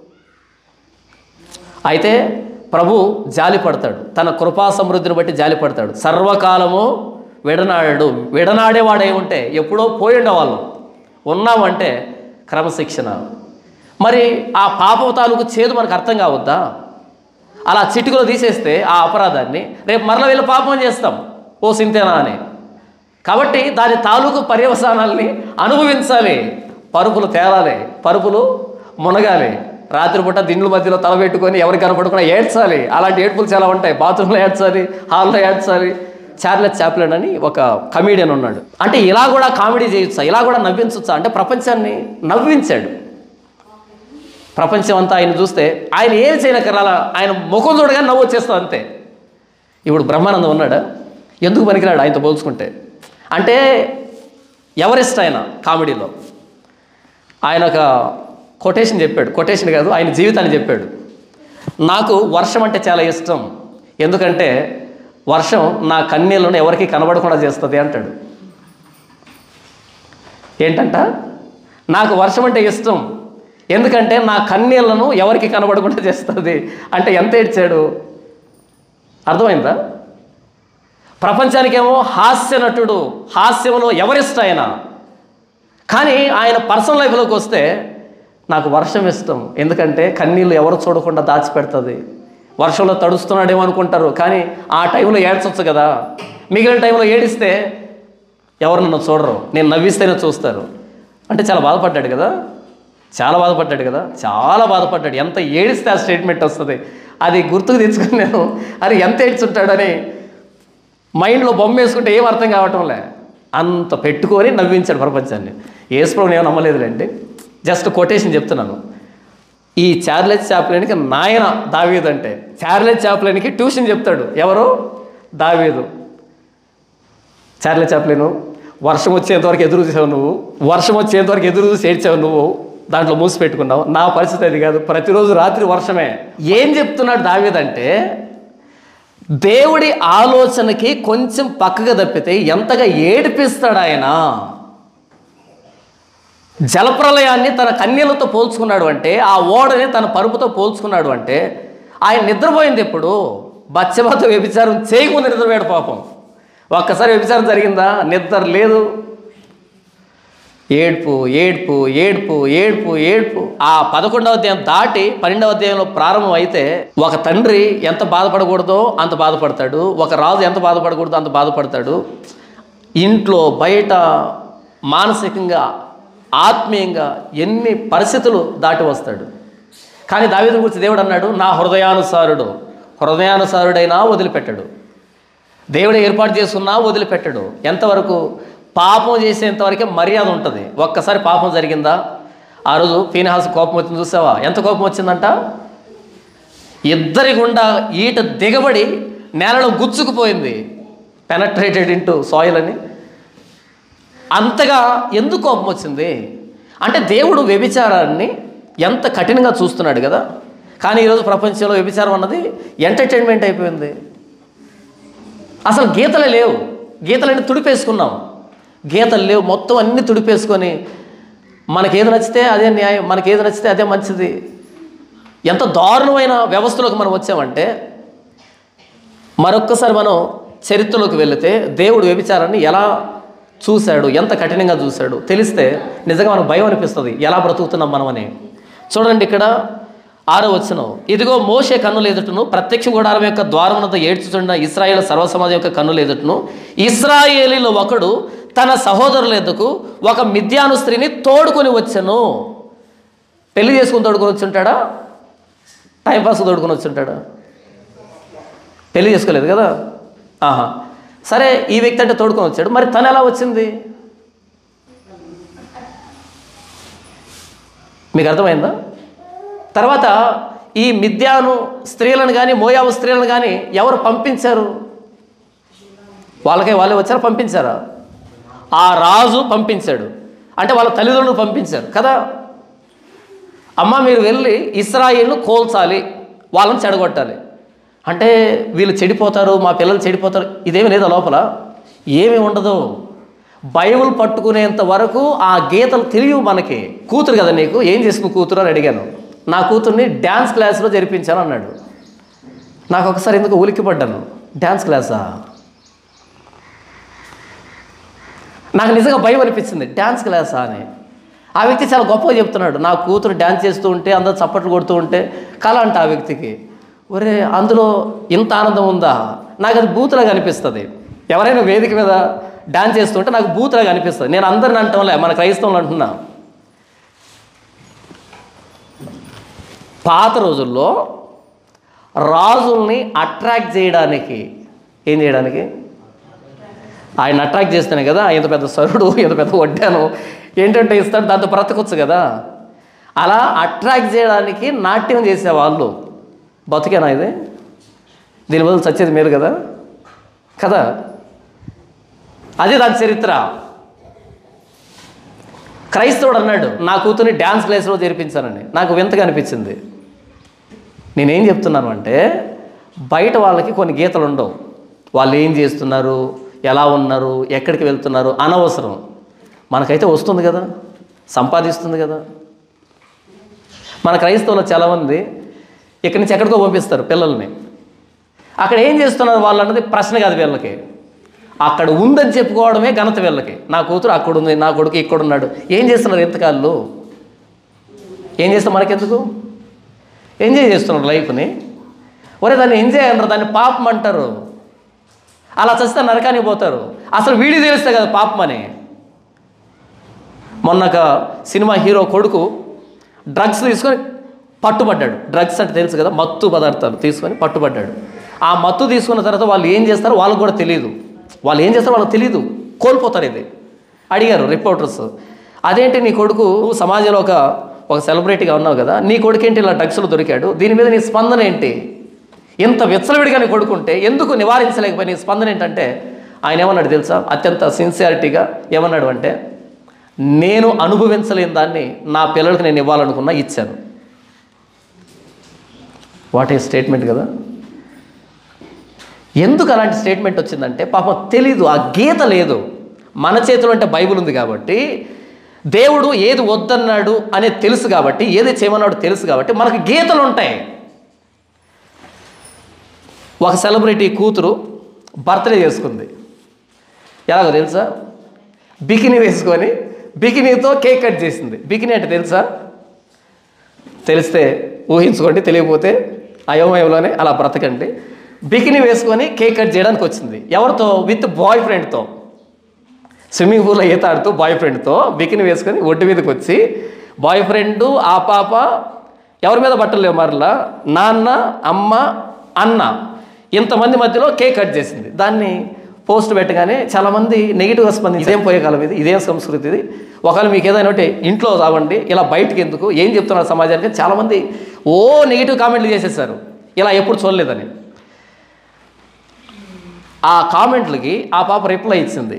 అయితే ప్రభు జాలి పడతాడు తన కృపా సమృద్ధిని బట్టి జాలి పడతాడు సర్వకాలము విడనాడాడు విడనాడేవాడై ఉంటే ఎప్పుడో పోయి ఉండేవాళ్ళం ఉన్నామంటే క్రమశిక్షణ మరి ఆ పాపం తాలూకు చేదు మనకు అర్థం కావద్దా అలా చిటికలో తీసేస్తే ఆ అపరాధాన్ని రేపు మరల వీళ్ళు పాపం చేస్తాం ఓ సింతేనా అని కాబట్టి దాని తాలూకు పర్యవసానాల్ని అనుభవించాలి పరుపులు తేలాలి పరుపులు మునగాలి రాత్రిపూట దిండ్ల మధ్యలో తల పెట్టుకొని ఎవరికి కనపడకుండా ఏడ్చాలి అలాంటి ఏడ్పులు చాలా ఉంటాయి బాత్రూంలో ఏడ్చాలి హాల్లో ఏడ్చాలి చార్లెస్ చాప్లెన్ అని ఒక కమీడియన్ ఉన్నాడు అంటే ఇలా కూడా కామెడీ చేయొచ్చా ఇలా కూడా నవ్వించవచ్చా అంటే ప్రపంచాన్ని నవ్వించాడు ప్రపంచం అంతా ఆయన చూస్తే ఆయన ఏం చేయనక్కర్లా ఆయన ముఖం చూడగా నవ్వు వచ్చేస్తుంది అంతే ఇప్పుడు బ్రహ్మానందం ఉన్నాడా ఎందుకు పనికిరాడు ఆయనతో పోల్చుకుంటే అంటే ఎవరెస్ట్ ఆయన కామెడీలో ఆయన ఒక కొటేషన్ చెప్పాడు కొటేషన్ కాదు ఆయన జీవితాన్ని చెప్పాడు నాకు వర్షం అంటే చాలా ఇష్టం ఎందుకంటే వర్షం నా కన్నీళ్ళను ఎవరికి కనబడకుండా చేస్తుంది అంటాడు ఏంటంట నాకు వర్షం అంటే ఇష్టం ఎందుకంటే నా కన్నీళ్లను ఎవరికి కనబడకుండా చేస్తుంది అంటే ఎంత ఏడ్చాడు అర్థమైందా ప్రపంచానికేమో హాస్య నటుడు హాస్యంలో ఎవరిష్టం ఆయన కానీ ఆయన పర్సనల్ లైఫ్లోకి వస్తే నాకు వర్షం ఇష్టం ఎందుకంటే కన్నీళ్ళు ఎవరు చూడకుండా దాచిపెడుతుంది వర్షంలో తడుస్తున్నాడేమో అనుకుంటారు కానీ ఆ టైంలో ఏడ్చొచ్చు కదా మిగిలిన టైంలో ఏడిస్తే ఎవరు నన్ను చూడరు నేను నవ్విస్తేనే చూస్తారు అంటే చాలా బాధపడ్డాడు కదా చాలా బాధపడ్డాడు కదా చాలా బాధపడ్డాడు ఎంత ఏడిస్తే ఆ స్టేట్మెంట్ వస్తుంది అది గుర్తుకు తెచ్చుకుని నేను అరే ఎంత ఏడ్చుంటాడని మైండ్లో బొమ్మ వేసుకుంటే ఏం అర్థం కావటంలే అంత పెట్టుకొని నవ్వించాడు ప్రపంచాన్ని ఏసుప్రభుని ఏమో నమ్మలేదులేండి జస్ట్ కొటేషన్ చెప్తున్నాను ఈ చార్లెస్ చాప్లెన్కి నాయన దావీదు అంటే చార్లెస్ చాప్లెన్కి ట్యూషన్ చెప్తాడు ఎవరు దావీదు చార్లెస్ చాప్లెను వర్షం వచ్చేంతవరకు ఎదురు చూసావు నువ్వు వర్షం వచ్చేంతవరకు ఎదురు చూసి ఏడ్చావు నువ్వు దాంట్లో మూసి పెట్టుకున్నావు నా పరిస్థితి అది కాదు ప్రతిరోజు రాత్రి వర్షమే ఏం చెప్తున్నాడు దావీదంటే దేవుడి ఆలోచనకి కొంచెం పక్కగా తప్పితే ఎంతగా ఏడిపిస్తాడు ఆయన జలప్రలయాన్ని తన కన్యలతో పోల్చుకున్నాడు అంటే ఆ ఓడని తన పరుపుతో పోల్చుకున్నాడు అంటే ఆయన నిద్రపోయింది ఎప్పుడు బచ్చబాతో వ్యభిచారం చేయకుండా నిద్రపోయాడు పాపం ఒక్కసారి వ్యభిచారం జరిగిందా నిద్ర లేదు ఏడ్పు ఏడ్పు ఏడ్పు ఏడ్పు ఏడ్పు ఆ పదకొండవ అధ్యాయం దాటి పన్నెండవ అధ్యాయంలో ప్రారంభం అయితే ఒక తండ్రి ఎంత బాధపడకూడదో అంత బాధపడతాడు ఒక రాజు ఎంత బాధపడకూడదో అంత బాధపడతాడు ఇంట్లో బయట మానసికంగా ఆత్మీయంగా ఎన్ని పరిస్థితులు దాటి వస్తాడు కానీ దావీదు గురించి దేవుడు అన్నాడు నా హృదయానుసారుడు హృదయానుసారుడైనా వదిలిపెట్టాడు దేవుడు ఏర్పాటు చేసుకున్నా వదిలిపెట్టడు ఎంతవరకు పాపం చేసేంతవరకే మర్యాద ఉంటుంది ఒక్కసారి పాపం జరిగిందా ఆ రోజు ఫీనహాస్ కోపం వచ్చింది చూసావా ఎంత కోపం వచ్చిందంట ఇద్దరి గుండా ఈట దిగబడి నేలలో గుచ్చుకుపోయింది పెనట్రేటెడ్ ఇంటూ సాయిల్ అని అంతగా ఎందుకు కోపం వచ్చింది అంటే దేవుడు వ్యభిచారాన్ని ఎంత కఠినంగా చూస్తున్నాడు కదా కానీ ఈరోజు ప్రపంచంలో వ్యభిచారం అన్నది ఎంటర్టైన్మెంట్ అయిపోయింది అసలు గీతలే లేవు గీతలన్నీ తుడిపేసుకున్నాం గీతలు లేవు మొత్తం అన్నీ తుడిపేసుకొని మనకేది నచ్చితే అదే న్యాయం మనకేది నచ్చితే అదే మంచిది ఎంత దారుణమైన వ్యవస్థలోకి మనం వచ్చామంటే మరొక్కసారి మనం చరిత్రలోకి వెళితే దేవుడు వ్యభిచారాన్ని ఎలా చూశాడు ఎంత కఠినంగా చూశాడు తెలిస్తే నిజంగా మనకు భయం అనిపిస్తుంది ఎలా బ్రతుకుతున్నాం మనమని చూడండి ఇక్కడ ఆరో వచనం ఇదిగో మోషే కన్నులు ఎదుటను ప్రత్యక్ష గుడారం యొక్క ద్వారమునంత ఏడ్చుతున్న ఇస్రాయేల్ సర్వసమాజం యొక్క కన్నులు ఎదుటను ఇస్రాయేలీలో ఒకడు తన సహోదరుల ఎద్దుకు ఒక మిథ్యాను స్త్రీని తోడుకొని వచ్చాను పెళ్లి చేసుకుని తోడుకొని వచ్చుంటాడా టైంపాస్ తోడుకొని వచ్చుంటాడా పెళ్లి చేసుకోలేదు కదా ఆహా సరే ఈ వ్యక్తి అంటే తోడుకొని వచ్చాడు మరి తను ఎలా వచ్చింది మీకు అర్థమైందా తర్వాత ఈ మిథ్యాను స్త్రీలను కానీ మోయాబు స్త్రీలను కానీ ఎవరు పంపించారు వాళ్ళకే వాళ్ళే వచ్చారా పంపించారా ఆ రాజు పంపించాడు అంటే వాళ్ళ తల్లిదండ్రులు పంపించారు కదా అమ్మ మీరు వెళ్ళి ఇస్రాయిల్ను కోల్చాలి వాళ్ళని చెడగొట్టాలి అంటే వీళ్ళు చెడిపోతారు మా పిల్లలు చెడిపోతారు ఇదేమి లేదా లోపల ఏమీ ఉండదు బైబిల్ పట్టుకునేంత వరకు ఆ గీతలు తెలియవు మనకి కూతురు కదా నీకు ఏం చేసిన కూతురు అని అడిగాను నా కూతుర్ని డ్యాన్స్ క్లాస్లో జరిపించాను అన్నాడు నాకు ఒకసారి ఎందుకు ఉలిక్కిపడ్డాను డ్యాన్స్ క్లాసా నాకు నిజంగా భయం అనిపించింది డ్యాన్స్ క్లాసా అని ఆ వ్యక్తి చాలా గొప్పగా చెప్తున్నాడు నా కూతురు డ్యాన్స్ చేస్తూ ఉంటే అందరూ చప్పట్లు కొడుతూ ఉంటే కళ అంట ఆ వ్యక్తికి ఒరే అందులో ఇంత ఆనందం ఉందా నాకు అది బూతులాగా అనిపిస్తుంది ఎవరైనా వేదిక మీద డ్యాన్స్ చేస్తుంటే నాకు బూతులాగా అనిపిస్తుంది నేను అందరిని అంటాంలే మన క్రైస్తవులు అంటున్నా పాత రోజుల్లో రాజుల్ని అట్రాక్ట్ చేయడానికి ఏం చేయడానికి ఆయన అట్రాక్ట్ చేస్తేనే కదా ఇంత పెద్ద సరుడు ఇంత పెద్ద వడ్డాను ఏంటంటే ఇస్తాడు దాంతో బ్రతకొచ్చు కదా అలా అట్రాక్ట్ చేయడానికి నాట్యం చేసేవాళ్ళు బతికేనా ఇది దీని బదులు చచ్చేది మీరు కదా కదా అది దాని చరిత్ర క్రైస్తవుడు అన్నాడు నా కూతుర్ని డ్యాన్స్ క్లాస్లో చేర్పించానని నాకు వింతగా అనిపించింది నేనేం చెప్తున్నాను అంటే బయట వాళ్ళకి కొన్ని గీతలు ఉండవు వాళ్ళు ఏం చేస్తున్నారు ఎలా ఉన్నారు ఎక్కడికి వెళ్తున్నారు అనవసరం మనకైతే వస్తుంది కదా సంపాదిస్తుంది కదా మన క్రైస్తవులు చాలామంది ఇక్కడి నుంచి ఎక్కడికో పంపిస్తారు పిల్లల్ని అక్కడ ఏం చేస్తున్నారు వాళ్ళు అన్నది ప్రశ్న కాదు వీళ్ళకి అక్కడ ఉందని చెప్పుకోవడమే ఘనత వీళ్ళకి నా కూతురు అక్కడ ఉంది నా కొడుకు ఇక్కడ ఉన్నాడు ఏం చేస్తున్నారు ఎంతకాళ్ళు ఏం చేస్తాం మనకెందుకు ఎంజాయ్ చేస్తున్నారు లైఫ్ని ఒరే దాన్ని ఎంజాయ్ అన్నారు దాన్ని పాపం అంటారు అలా చస్తే నరకానికి పోతారు అసలు వీడి తెలిస్తే కదా పాపం అని మొన్న ఒక సినిమా హీరో కొడుకు డ్రగ్స్ తీసుకొని పట్టుబడ్డాడు డ్రగ్స్ అంటే తెలుసు కదా మత్తు పదార్థాలు తీసుకొని పట్టుబడ్డాడు ఆ మత్తు తీసుకున్న తర్వాత వాళ్ళు ఏం చేస్తారో వాళ్ళకు కూడా తెలియదు వాళ్ళు ఏం చేస్తారో వాళ్ళకి తెలియదు కోల్పోతారు ఇది అడిగారు రిపోర్టర్స్ అదేంటి నీ కొడుకు నువ్వు సమాజంలో ఒక ఒక సెలబ్రిటీగా ఉన్నావు కదా నీ కొడుకు ఏంటి ఇలా డ్రగ్స్లో దొరికాడు దీని మీద నీ స్పందన ఏంటి ఇంత విచ్చలవిడిగా నీ కొడుకుంటే ఎందుకు నివారించలేకపోయి నీ స్పందన ఏంటంటే ఆయన ఏమన్నాడు తెలుసా అత్యంత సిన్సియారిటీగా ఏమన్నాడు అంటే నేను అనుభవించలేని దాన్ని నా పిల్లలకి నేను ఇవ్వాలనుకున్నా ఇచ్చాను వాట్ ఏ స్టేట్మెంట్ కదా ఎందుకు అలాంటి స్టేట్మెంట్ వచ్చిందంటే పాపం తెలీదు ఆ గీత లేదు మన చేతిలో అంటే బైబిల్ ఉంది కాబట్టి దేవుడు ఏది వద్దన్నాడు అనేది తెలుసు కాబట్టి ఏది చేయమన్నాడు తెలుసు కాబట్టి మనకు గీతలు ఉంటాయి ఒక సెలబ్రిటీ కూతురు బర్త్డే చేసుకుంది ఎలాగో తెలుసా బికినీ వేసుకొని బికినీతో కేక్ కట్ చేసింది బికినీ అంటే తెలుసా తెలిస్తే ఊహించుకోండి తెలియకపోతే అయోమయంలోనే అలా బ్రతకండి బికినీ వేసుకొని కేక్ కట్ చేయడానికి వచ్చింది ఎవరితో విత్ బాయ్ ఫ్రెండ్తో స్విమ్మింగ్ పూల్లో ఈత ఆడుతూ బాయ్ ఫ్రెండ్తో బికిని వేసుకొని ఒడ్డు మీదకి వచ్చి బాయ్ ఫ్రెండ్ ఆ పాప ఎవరి మీద బట్టలు లేవు మరలా నాన్న అమ్మ అన్న ఇంతమంది మధ్యలో కేక్ కట్ చేసింది దాన్ని పోస్ట్ పెట్టగానే చాలామంది నెగిటివ్గా స్పందించి ఇదేం పోయే కాలం ఇది ఇదేం సంస్కృతి ఇది ఒకవేళ మీకు ఏదైనా ఒకటి ఇంట్లో రావండి ఇలా బయటికి ఎందుకు ఏం చెప్తున్నారు సమాజానికి చాలామంది ఓ నెగిటివ్ కామెంట్లు చేసేసారు ఇలా ఎప్పుడు చూడలేదని ఆ కామెంట్లకి ఆ పాప రిప్లై ఇచ్చింది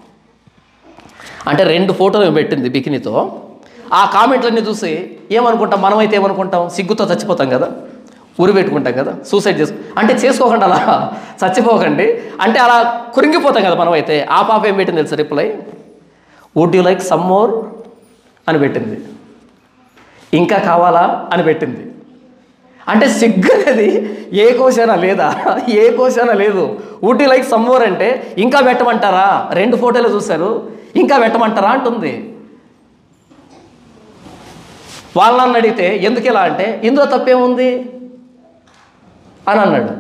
అంటే రెండు ఫోటోలు పెట్టింది బికినీతో ఆ కామెంట్లన్నీ చూసి ఏమనుకుంటాం మనమైతే ఏమనుకుంటాం సిగ్గుతో చచ్చిపోతాం కదా ఉరి పెట్టుకుంటాం కదా సూసైడ్ చేసుకో అంటే చేసుకోకండి అలా చచ్చిపోకండి అంటే అలా కురింగిపోతాం కదా మనమైతే ఆ పాప ఏం పెట్టింది తెలుసు reply would you like some more అని పెట్టింది ఇంకా కావాలా అని పెట్టింది అంటే సిగ్గు అనేది ఏ కోశానా లేదా ఏ కోశానా లేదు వుడ్ లైక్ సమ్మోర్ అంటే ఇంకా పెట్టమంటారా రెండు ఫోటోలు చూశారు ఇంకా పెట్టమంటారా అంటుంది వాళ్ళని అడిగితే ఎందుకు ఇలా అంటే ఇందులో తప్పేముంది అని అన్నాడు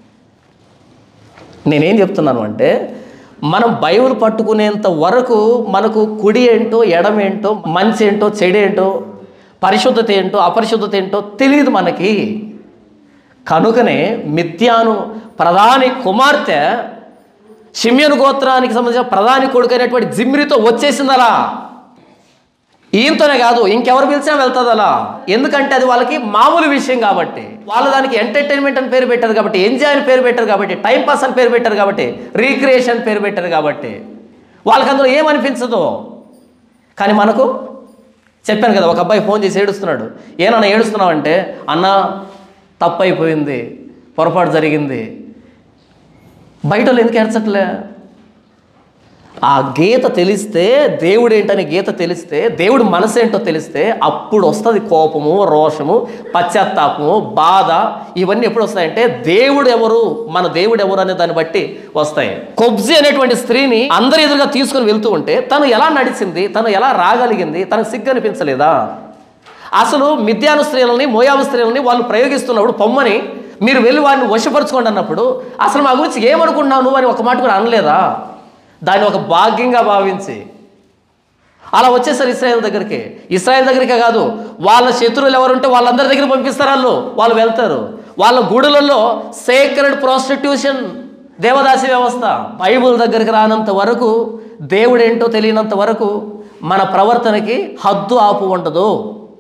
నేనేం చెప్తున్నాను అంటే మనం బైబిల్ పట్టుకునేంత వరకు మనకు కుడి ఏంటో ఎడం ఏంటో మంచి ఏంటో చెడేంటో పరిశుద్ధత ఏంటో అపరిశుద్ధత ఏంటో తెలియదు మనకి కనుకనే మిథ్యాను ప్రధాని కుమార్తె షిమ్యను గోత్రానికి సంబంధించిన ప్రధాని కొడుకైనటువంటి జిమ్రితో వచ్చేసింది అలా ఈయంతోనే కాదు ఇంకెవరు పిలిచినా వెళ్తుంది అలా ఎందుకంటే అది వాళ్ళకి మామూలు విషయం కాబట్టి వాళ్ళు దానికి ఎంటర్టైన్మెంట్ అని పేరు పెట్టారు కాబట్టి ఎంజాయ్ అని పేరు పెట్టారు కాబట్టి టైం పాస్ అని పేరు పెట్టారు కాబట్టి రీక్రియేషన్ పేరు పెట్టారు కాబట్టి వాళ్ళకి అందులో ఏమనిపించదు కానీ మనకు చెప్పాను కదా ఒక అబ్బాయి ఫోన్ చేసి ఏడుస్తున్నాడు ఏనన్నా ఏడుస్తున్నావు అంటే అన్న తప్పు అయిపోయింది పొరపాటు జరిగింది బయట వాళ్ళు ఎందుకు ఏడ్చట్లే ఆ గీత తెలిస్తే దేవుడు ఏంటనే గీత తెలిస్తే దేవుడు మనసు ఏంటో తెలిస్తే అప్పుడు వస్తుంది కోపము రోషము పశ్చాత్తాపము బాధ ఇవన్నీ ఎప్పుడు వస్తాయంటే దేవుడు ఎవరు మన దేవుడు ఎవరు అనే దాన్ని బట్టి వస్తాయి కొబ్జి అనేటువంటి స్త్రీని అందరి ఎదురుగా తీసుకుని వెళ్తూ ఉంటే తను ఎలా నడిచింది తను ఎలా రాగలిగింది తనకు సిగ్గు అనిపించలేదా అసలు మిథ్యాను స్త్రీలని మోయాబు స్త్రీలని వాళ్ళు ప్రయోగిస్తున్నప్పుడు పొమ్మని మీరు వెళ్ళి వారిని వశపరచుకోండి అన్నప్పుడు అసలు మా గురించి ఏమనుకుంటున్నావు నువ్వు అని ఒక మాట కూడా అనలేదా దాన్ని ఒక భాగ్యంగా భావించి అలా వచ్చేసారు ఇస్రాయేల్ దగ్గరికి ఇస్రాయేల్ దగ్గరికే కాదు వాళ్ళ శత్రువులు ఎవరుంటే వాళ్ళందరి దగ్గర పంపిస్తారు వాళ్ళు వాళ్ళు వెళ్తారు వాళ్ళ గుడులలో సేక్రెడ్ ప్రాస్టిట్యూషన్ దేవదాసి వ్యవస్థ బైబుల్ దగ్గరికి రానంత వరకు దేవుడేంటో తెలియనంత వరకు మన ప్రవర్తనకి హద్దు ఆపు ఉండదు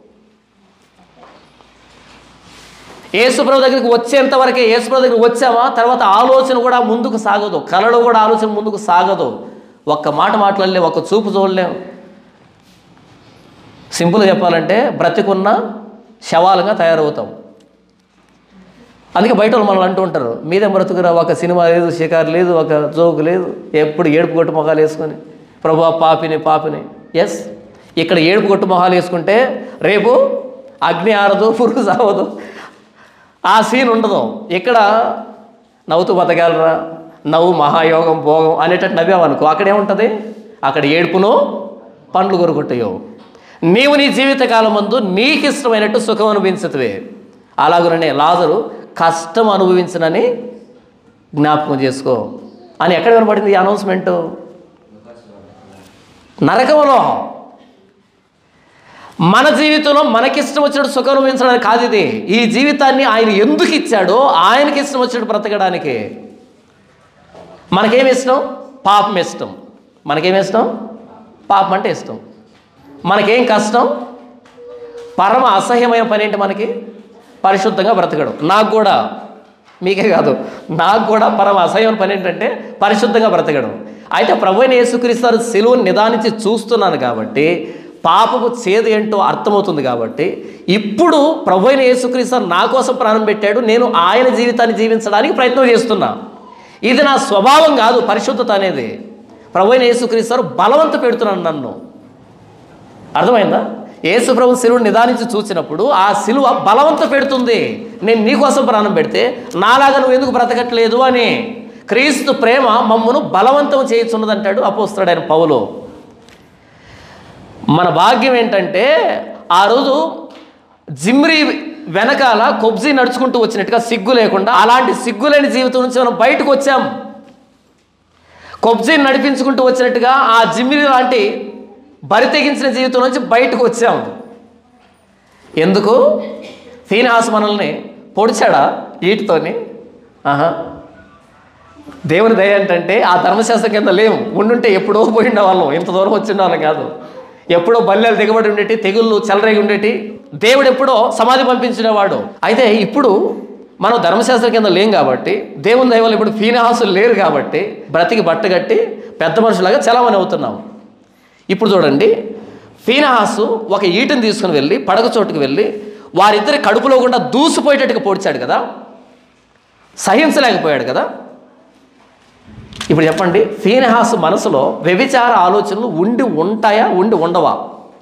యేసుప్రభు దగ్గరికి వచ్చేంత వరకే యేసుప్రభు దగ్గరికి వచ్చామా తర్వాత ఆలోచన కూడా ముందుకు సాగదు కళలో కూడా ఆలోచన ముందుకు సాగదు ఒక్క మాట మాట్లాడలేం ఒక్క చూపు చూడలేం సింపుల్గా చెప్పాలంటే బ్రతికున్న శవాలుగా తయారవుతాం అందుకే బయట వాళ్ళు మనల్ని అంటూ ఉంటారు మీదే బ్రతుకురా ఒక సినిమా లేదు షికారు లేదు ఒక జోకు లేదు ఎప్పుడు ఏడుపు కొట్టు మొహాలు వేసుకొని ప్రభు పాపిని పాపిని ఎస్ ఇక్కడ ఏడుపు కొట్టు మొహాలు వేసుకుంటే రేపు అగ్ని ఆరదు పురుగు సావదు ఆ సీన్ ఉండదు ఇక్కడ నవ్వుతూ బతకాలరా నవ్వు మహాయోగం భోగం అనేటట్టు నవ్వామనుకో అక్కడేముంటుంది అక్కడ ఏడుపును పండ్లు కొరుకుంటాయో నీవు నీ జీవితకాలం ముందు నీకు ఇష్టమైనట్టు సుఖం అనుభవించతువే అలాగుననే లాజరు కష్టం అనుభవించనని జ్ఞాపకం చేసుకో అని ఎక్కడ కనబడింది ఈ అనౌన్స్మెంటు నరకంలో మన జీవితంలో మనకిష్టం వచ్చినట్టు సుఖం అనుభవించడానికి కాదు ఇది ఈ జీవితాన్ని ఆయన ఎందుకు ఇచ్చాడో ఆయనకి ఇష్టం వచ్చినట్టు బ్రతకడానికి మనకేమి ఇష్టం పాపం ఇష్టం మనకేమి ఇష్టం పాపం అంటే ఇష్టం మనకేం కష్టం పరమ అసహ్యమైన పని ఏంటి మనకి పరిశుద్ధంగా బ్రతకడం నాకు కూడా మీకే కాదు నాకు కూడా పరమ అసహ్యమైన పని ఏంటంటే పరిశుద్ధంగా బ్రతకడం అయితే ప్రభు అయిన యేసుక్రీస్తారు సెలువుని నిదానించి చూస్తున్నాను కాబట్టి పాపపు చేదు ఏంటో అర్థమవుతుంది కాబట్టి ఇప్పుడు ప్రభు అయిన యేసుక్రీస్తారు నా కోసం ప్రాణం పెట్టాడు నేను ఆయన జీవితాన్ని జీవించడానికి ప్రయత్నం చేస్తున్నా ఇది నా స్వభావం కాదు పరిశుద్ధత అనేది ప్రభు అయిన యేసుక్రీస్తారు బలవంత పెడుతున్నాను నన్ను అర్థమైందా యేసు ప్రభు శిలువుని నిదానించి చూసినప్పుడు ఆ శిలువ బలవంత పెడుతుంది నేను నీకోసం ప్రాణం పెడితే నాలాగా నువ్వు ఎందుకు బ్రతకట్లేదు అని క్రీస్తు ప్రేమ మమ్మను బలవంతం చేయుచున్నదంటాడు అపోస్తాడు ఆయన పౌలు మన భాగ్యం ఏంటంటే ఆ రోజు జిమ్రి వెనకాల కొబ్జీ నడుచుకుంటూ వచ్చినట్టుగా సిగ్గు లేకుండా అలాంటి సిగ్గులేని జీవితం నుంచి మనం బయటకు వచ్చాం కొబ్జీని నడిపించుకుంటూ వచ్చినట్టుగా ఆ జిమ్రి లాంటి బరి తెగించిన జీవితం నుంచి బయటకు వచ్చాం ఎందుకు ఫీనాస్ మనల్ని పొడిచాడా వీటితోని ఆహా దేవుని దయ ఏంటంటే ఆ ధర్మశాస్త్రం కింద లేవు ఉండుంటే ఎప్పుడో పోయిండే వాళ్ళం ఇంత దూరం వచ్చిన వాళ్ళం కాదు ఎప్పుడో బల్లెలు దిగబడి ఉండేటి తెగుళ్ళు చెలరేగి ఉండేటి దేవుడు ఎప్పుడో సమాధి పంపించినవాడు అయితే ఇప్పుడు మనం ధర్మశాస్త్రం కింద లేం కాబట్టి దేవుని దయ వల్ల ఇప్పుడు ఫీనహాసులు లేరు కాబట్టి బ్రతికి బట్టగట్టి పెద్ద మనుషులాగా చలామణి అవుతున్నాం ఇప్పుడు చూడండి ఫీనహాసు ఒక ఈటను తీసుకుని వెళ్ళి పడక చోటుకు వెళ్ళి వారిద్దరి కడుపులో గుండా దూసిపోయేటట్టుగా పొడిచాడు కదా సహించలేకపోయాడు కదా ఇప్పుడు చెప్పండి ఫీనహాసు మనసులో వ్యభిచార ఆలోచనలు ఉండి ఉంటాయా ఉండి ఉండవా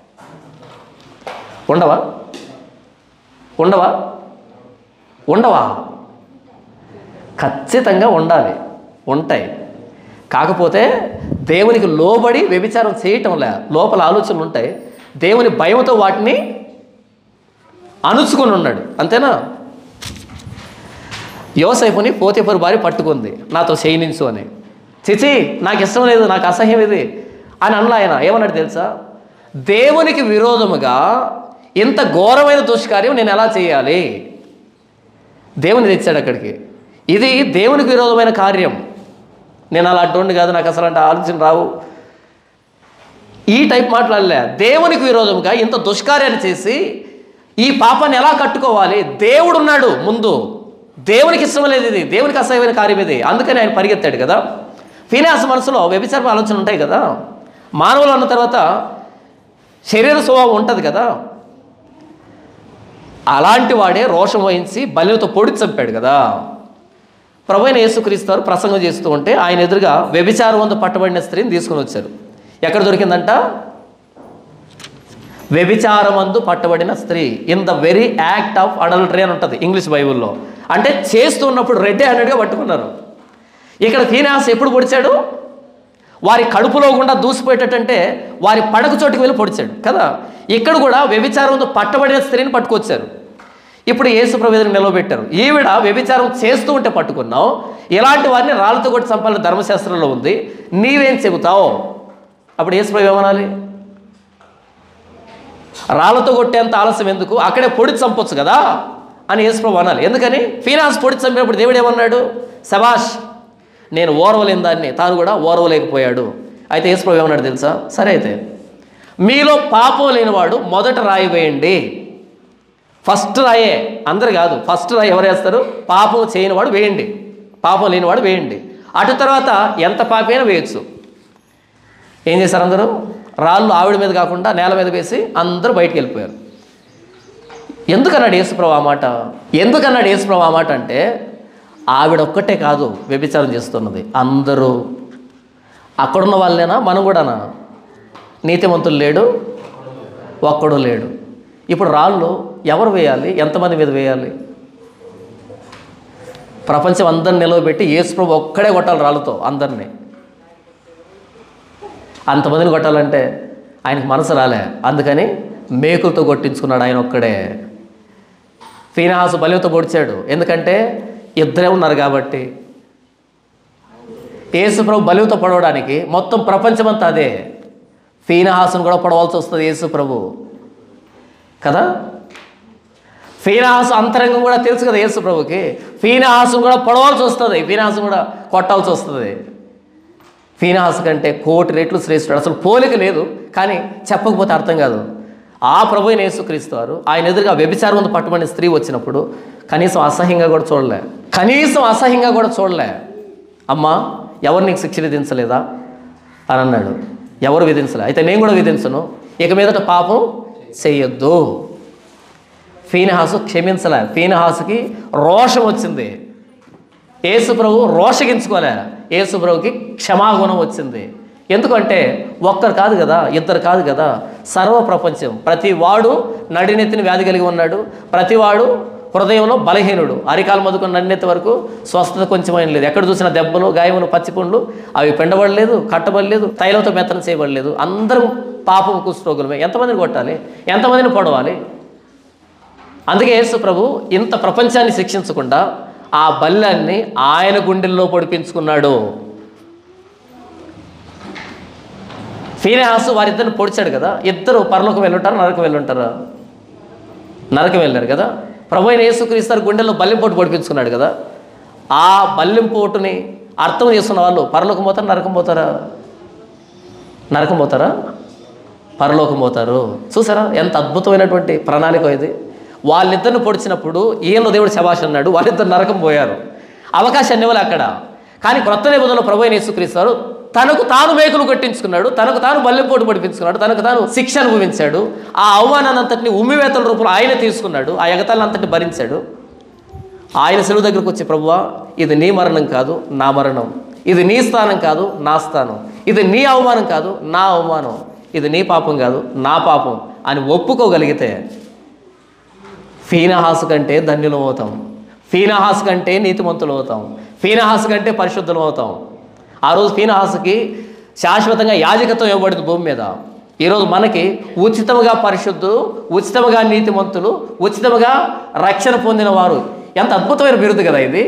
ఉండవా ఉండవా ఉండవా ఖచ్చితంగా ఉండాలి ఉంటాయి కాకపోతే దేవునికి లోబడి వ్యభిచారం చేయటంలే లోపల ఆలోచనలు ఉంటాయి దేవుని భయంతో వాటిని అణుచుకొని ఉన్నాడు అంతేనా యోసైపుని పోతేపరు భార్య పట్టుకుంది నాతో చేయనించు అని చిచి నాకు ఇష్టం లేదు నాకు అసహ్యం ఇది అని అన్న ఆయన ఏమన్నాడు తెలుసా దేవునికి విరోధముగా ఇంత ఘోరమైన దుష్కార్యం నేను ఎలా చేయాలి దేవుని తెచ్చాడు అక్కడికి ఇది దేవునికి విరోధమైన కార్యం నేను అలా అడ్డోండి కాదు నాకు అసలు అంటే ఆలోచన రావు ఈ టైప్ మాట్లాడలే దేవునికి విరోధంగా ఇంత దుష్కార్యాన్ని చేసి ఈ పాపాన్ని ఎలా కట్టుకోవాలి దేవుడు ఉన్నాడు ముందు దేవునికి ఇష్టం లేదు ఇది దేవునికి అసహ్యమైన కార్యం ఇది అందుకని ఆయన పరిగెత్తాడు కదా ఫినాన్స్ మనసులో వ్యభిచార ఆలోచన ఉంటాయి కదా మానవులు అన్న తర్వాత శరీర స్వభావం ఉంటుంది కదా అలాంటి వాడే రోషం వహించి బలితో పొడి చంపాడు కదా ప్రభుైన యేసుక్రీస్తారు ప్రసంగం చేస్తూ ఉంటే ఆయన ఎదురుగా వ్యభిచారం వంద పట్టబడిన స్త్రీని తీసుకుని వచ్చారు ఎక్కడ దొరికిందంట వ్యభిచారమందు పట్టబడిన స్త్రీ in the very act of adultery అని ఉంటుంది ఇంగ్లీష్ బైబిల్లో అంటే చేస్తున్నప్పుడు రెడ్ హ్యాండెడ్గా పట్టుకున్నారు ఇక్కడ ఫీనాస్ ఎప్పుడు పొడిచాడు వారి కడుపులో గుండా దూసిపోయేటట్టంటే వారి పడక చోటుకి వెళ్ళి పొడిచాడు కదా ఇక్కడ కూడా వ్యభిచారంతో పట్టబడిన స్త్రీని పట్టుకొచ్చారు ఇప్పుడు యేసు ప్రవేదన నిలవబెట్టారు ఈవిడ వ్యభిచారం చేస్తూ ఉంటే పట్టుకున్నావు ఇలాంటి వారిని రాళ్ళతో కొట్టి చంపాలని ధర్మశాస్త్రంలో ఉంది నీవేం చెబుతావు అప్పుడు యేసు ప్రభు ఏమనాలి రాళ్ళతో కొట్టేంత ఆలస్యం ఎందుకు అక్కడే పొడి చంపొచ్చు కదా అని యేసుప్రభు అనాలి ఎందుకని ఫీనాన్స్ పొడి చంపినప్పుడు దేవుడు ఏమన్నాడు సబాష్ నేను ఓర్వలేని దాన్ని తాను కూడా ఓర్వలేకపోయాడు అయితే యేసుప్రభు ఏమన్నాడు తెలుసా సరే అయితే మీలో పాపం లేనివాడు మొదట రాయి వేయండి ఫస్ట్ రాయే అందరు కాదు ఫస్ట్ రాయి ఎవరు వేస్తారు పాపం చేయనివాడు వేయండి పాపం లేనివాడు వేయండి అటు తర్వాత ఎంత పాపైనా వేయచ్చు ఏం చేశారు అందరూ రాళ్ళు ఆవిడ మీద కాకుండా నేల మీద వేసి అందరూ బయటికి వెళ్ళిపోయారు ఎందుకన్నాడు యేసుప్రభు ఆ మాట ఎందుకన్నాడు యేసుప్రభు ఆ మాట అంటే ఆవిడ ఒక్కటే కాదు వ్యభిచారం చేస్తున్నది అందరూ అక్కడున్న వాళ్ళేనా మనం కూడానా నీతిమంతులు లేడు ఒక్కడు లేడు ఇప్పుడు రాళ్ళు ఎవరు వేయాలి ఎంతమంది మీద వేయాలి ప్రపంచం అందరిని నిలవబెట్టి యేసుప్రభు ఒక్కడే కొట్టాలి రాళ్ళతో అందరినీ అంతమందిని కొట్టాలంటే ఆయనకు మనసు రాలే అందుకని మేకులతో కొట్టించుకున్నాడు ఆయన ఒక్కడే ఫీనాహాసు బలితో పొడిచాడు ఎందుకంటే ఇద్దరే ఉన్నారు కాబట్టి యేసుప్రభు బలితో పడవడానికి మొత్తం ప్రపంచమంతా అదే ఫీనహాసును కూడా పడవలసి వస్తుంది యేసుప్రభు కదా ఫీనహాసు అంతరంగం కూడా తెలుసు కదా యేసుప్రభుకి ఫీనహాసును కూడా పొడవాల్సి వస్తుంది ఫీనహాసు కూడా కొట్టాల్సి వస్తుంది ఫీనహాస్ కంటే కోటి రెట్లు శ్రేష్ఠుడు అసలు పోలిక లేదు కానీ చెప్పకపోతే అర్థం కాదు ఆ ప్రభు అయిన యేసుక్రీస్తు వారు ఆయన ఎదురుగా వ్యభిచారం ముందు పట్టుబడిన స్త్రీ వచ్చినప్పుడు కనీసం అసహ్యంగా కూడా చూడలే కనీసం అసహ్యంగా కూడా చూడలే అమ్మా ఎవరు నీకు శిక్ష విధించలేదా అని అన్నాడు ఎవరు విధించలే అయితే నేను కూడా విధించను ఇక మీదట పాపం చెయ్యొద్దు ఫీనహాసు క్షమించలే ఫీనహాసుకి రోషం వచ్చింది యేసు ప్రభు రోషగించుకోలే యేసు ప్రభుకి క్షమాగుణం వచ్చింది ఎందుకంటే ఒక్కరు కాదు కదా ఇద్దరు కాదు కదా సర్వ ప్రపంచం ప్రతి వాడు నడినెత్తిన వ్యాధి కలిగి ఉన్నాడు ప్రతివాడు హృదయంలో బలహీనుడు అరికాలు మొదలుకొని నడినెత్తి వరకు స్వస్థత కొంచెమైన లేదు ఎక్కడ చూసిన దెబ్బలు గాయములు పచ్చిపుండ్లు అవి పిండబడలేదు కట్టబడలేదు తైలంతో మెత్తన చేయబడలేదు అందరం పాపం కుష్ఠరోగులమే ఎంతమందిని కొట్టాలి ఎంతమందిని పొడవాలి అందుకే యేసు ప్రభు ఇంత ప్రపంచాన్ని శిక్షించకుండా ఆ బల్యాన్ని ఆయన గుండెల్లో పొడిపించుకున్నాడు ఫీనేహాసు వారిద్దరిని పొడిచాడు కదా ఇద్దరు పరలోకం వెళ్ళుంటారు నరకం వెళ్ళుంటారా నరకం వెళ్ళారు కదా ప్రభు అయిన యేసుక్రీస్తారు గుండెల్లో బల్లెం పోటు పొడిపించుకున్నాడు కదా ఆ బల్లెం పోటుని అర్థం చేసుకున్న వాళ్ళు పరలోకం పోతారా నరకం పోతారా నరకం పోతారా పరలోకం పోతారు చూసారా ఎంత అద్భుతమైనటువంటి ప్రణాళిక ఇది వాళ్ళిద్దరిని పొడిచినప్పుడు ఈయనలో దేవుడు శభాష్ అన్నాడు వాళ్ళిద్దరు నరకం పోయారు అవకాశాన్ని ఇవ్వలే అక్కడ కానీ క్రొత్త నిబంధనలో ప్రభు అయిన యేసుక్రీస్తారు తనకు తాను మేకులు కొట్టించుకున్నాడు తనకు తాను బల్లెంపోటు పడిపించుకున్నాడు తనకు తాను శిక్ష అనుభవించాడు ఆ అవమానాన్ని అంతటిని ఉమ్మివేతల రూపంలో ఆయన తీసుకున్నాడు ఆ ఎగతాలను అంతటిని భరించాడు ఆయన సెలవు దగ్గరకు వచ్చి ప్రభువా ఇది నీ మరణం కాదు నా మరణం ఇది నీ స్థానం కాదు నా స్థానం ఇది నీ అవమానం కాదు నా అవమానం ఇది నీ పాపం కాదు నా పాపం అని ఒప్పుకోగలిగితే ఫీనహాసు కంటే ధన్యులం అవుతాం ఫీనహాసు కంటే నీతిమంతులు అవుతాం ఫీనహాసు కంటే పరిశుద్ధులం అవుతాం ఆ రోజు ఫీనహాసుకి శాశ్వతంగా యాజకత్వం ఇవ్వబడింది భూమి మీద ఈరోజు మనకి ఉచితముగా పరిశుద్ధులు ఉచితముగా నీతిమంతులు ఉచితముగా రక్షణ పొందిన వారు ఎంత అద్భుతమైన బిరుదు కదా ఇది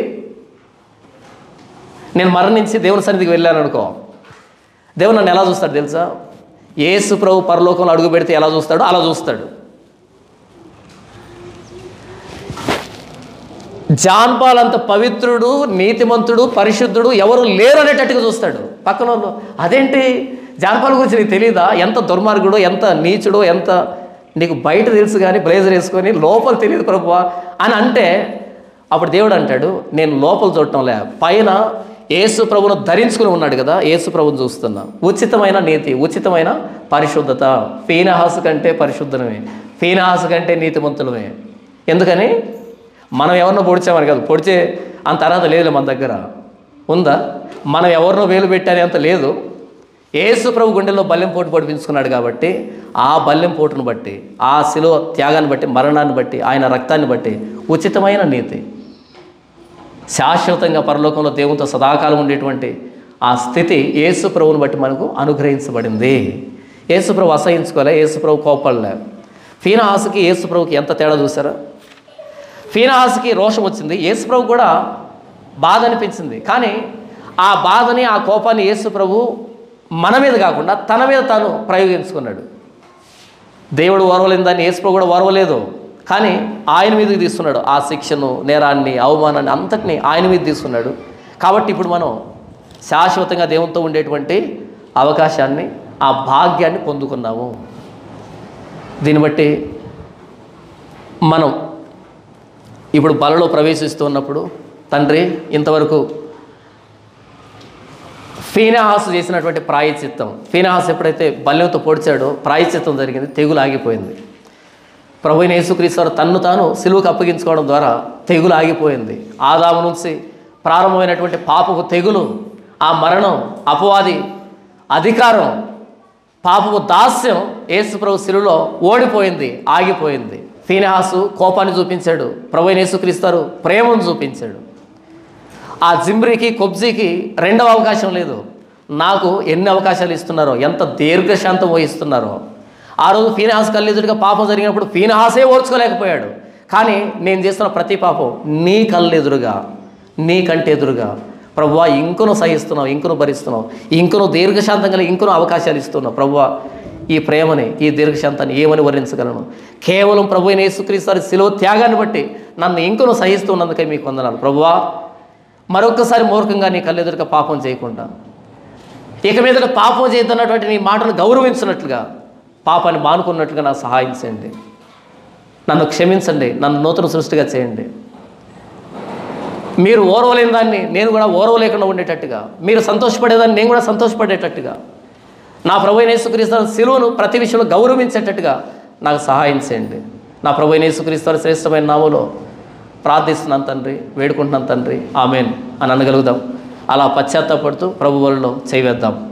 నేను మరణించి దేవుని సన్నిధికి వెళ్ళాను అనుకో దేవుడు నన్ను ఎలా చూస్తాడు తెలుసా యేసు ప్రభు పరలోకంలో అడుగు పెడితే ఎలా చూస్తాడో అలా చూస్తాడు జాన్పాల్ అంత పవిత్రుడు నీతిమంతుడు పరిశుద్ధుడు ఎవరు లేరు అనేటట్టుగా చూస్తాడు పక్కన వాళ్ళు అదేంటి జాన్పాల్ గురించి నీకు తెలియదా ఎంత దుర్మార్గుడు ఎంత నీచుడో ఎంత నీకు బయట తెలుసు కానీ బ్లేజర్ వేసుకొని లోపల తెలియదు ప్రభువా అని అంటే అప్పుడు దేవుడు అంటాడు నేను లోపల చూడటం లే పైన యేసు ప్రభును ధరించుకుని ఉన్నాడు కదా యేసు ప్రభుని చూస్తున్నా ఉచితమైన నీతి ఉచితమైన పరిశుద్ధత ఫీనహాసు కంటే పరిశుద్ధమే ఫీనహాసు కంటే నీతిమంతులమే ఎందుకని మనం ఎవరినో పొడిచామని కాదు పొడిచే అంత అర్హత లేదు మన దగ్గర ఉందా మనం ఎవరినో వేలు పెట్టానే అంత లేదు యేసు ప్రభు గుండెల్లో బల్లెం పోటు పొడిపించుకున్నాడు కాబట్టి ఆ బల్లెం పోటును బట్టి ఆ శిలువ త్యాగాన్ని బట్టి మరణాన్ని బట్టి ఆయన రక్తాన్ని బట్టి ఉచితమైన నీతి శాశ్వతంగా పరలోకంలో దేవునితో సదాకాలం ఉండేటువంటి ఆ స్థితి యేసు ప్రభువుని బట్టి మనకు అనుగ్రహించబడింది యేసు ప్రభు అసహించుకోలే యేసు ప్రభు కోపడలే ఫీనాహాసుకి యేసు ప్రభుకి ఎంత తేడా చూసారా ఫీనాహాస్కి రోషం వచ్చింది యేసు ప్రభు కూడా బాధ అనిపించింది కానీ ఆ బాధని ఆ కోపాన్ని యేసు ప్రభు మన మీద కాకుండా తన మీద తాను ప్రయోగించుకున్నాడు దేవుడు ఓర్వలేని దాన్ని యేసు ప్రభు కూడా ఓర్వలేదు కానీ ఆయన మీదకి తీసుకున్నాడు ఆ శిక్షను నేరాన్ని అవమానాన్ని అంతటిని ఆయన మీద తీసుకున్నాడు కాబట్టి ఇప్పుడు మనం శాశ్వతంగా దేవునితో ఉండేటువంటి అవకాశాన్ని ఆ భాగ్యాన్ని పొందుకున్నాము దీన్ని బట్టి మనం ఇప్పుడు బలలో ప్రవేశిస్తూ ఉన్నప్పుడు తండ్రి ఇంతవరకు ఫీనాహాస్ చేసినటువంటి ప్రాయచిత్తం ఫీనాహాస్ ఎప్పుడైతే బల్యంతో పొడిచాడో ప్రాయచిత్తం జరిగింది తెగులు ఆగిపోయింది ప్రభు అయిన యేసుక్రీశ్వరు తన్ను తాను సిలువకు అప్పగించుకోవడం ద్వారా తెగులు ఆగిపోయింది ఆదాము నుంచి ప్రారంభమైనటువంటి పాపకు తెగులు ఆ మరణం అపవాది అధికారం పాపపు దాస్యం యేసుప్రభు శిలులో ఓడిపోయింది ఆగిపోయింది ఫీనహాసు కోపాన్ని చూపించాడు ప్రభు యేసుక్రీస్తారు ప్రేమను చూపించాడు ఆ జిమ్రికి కొబ్జీకి రెండవ అవకాశం లేదు నాకు ఎన్ని అవకాశాలు ఇస్తున్నారో ఎంత దీర్ఘశాంతం వహిస్తున్నారో ఆ రోజు ఫీనహాస్ కళ్ళెదురుగా పాపం జరిగినప్పుడు ఫీనహాసే ఓర్చుకోలేకపోయాడు కానీ నేను చేస్తున్న ప్రతి పాపం నీ కళ్ళెదురుగా నీ కంటి ఎదురుగా ప్రభువా ఇంకును సహిస్తున్నావు ఇంకును భరిస్తున్నావు ఇంకును దీర్ఘశాంతం కలిగి ఇంకును అవకాశాలు ఇస్తున్నావు ప్రభువా ఈ ప్రేమని ఈ దీర్ఘశాంతాన్ని ఏమని వర్ణించగలను కేవలం ప్రభు అయిన యేసుక్రీస్తు వారి శిలువ త్యాగాన్ని బట్టి నన్ను ఇంకును సహిస్తున్నందుకే మీకు వందనాలు ప్రభువా మరొకసారి మూర్ఖంగా నీ కళ్ళెదురుగా పాపం చేయకుండా ఇక మీద పాపం చేయొద్దన్నటువంటి నీ మాటను గౌరవించినట్లుగా పాపాన్ని మానుకున్నట్లుగా నాకు సహాయం చేయండి నన్ను క్షమించండి నన్ను నూతన సృష్టిగా చేయండి మీరు ఓర్వలేని దాన్ని నేను కూడా ఓర్వలేకుండా ఉండేటట్టుగా మీరు సంతోషపడేదాన్ని నేను కూడా సంతోషపడేటట్టుగా నా ప్రభు యేసుక్రీస్తు శిలువను ప్రతి విషయంలో గౌరవించేటట్టుగా నాకు సహాయం చేయండి నా ప్రభు యేసుక్రీస్తు శ్రేష్టమైన నామలో ప్రార్థిస్తున్నాను తండ్రి వేడుకుంటున్నాను తండ్రి ఆమెన్ అని అనగలుగుదాం అలా పశ్చాత్తాపడుతూ ప్రభు వలలో చేయవేద్దాం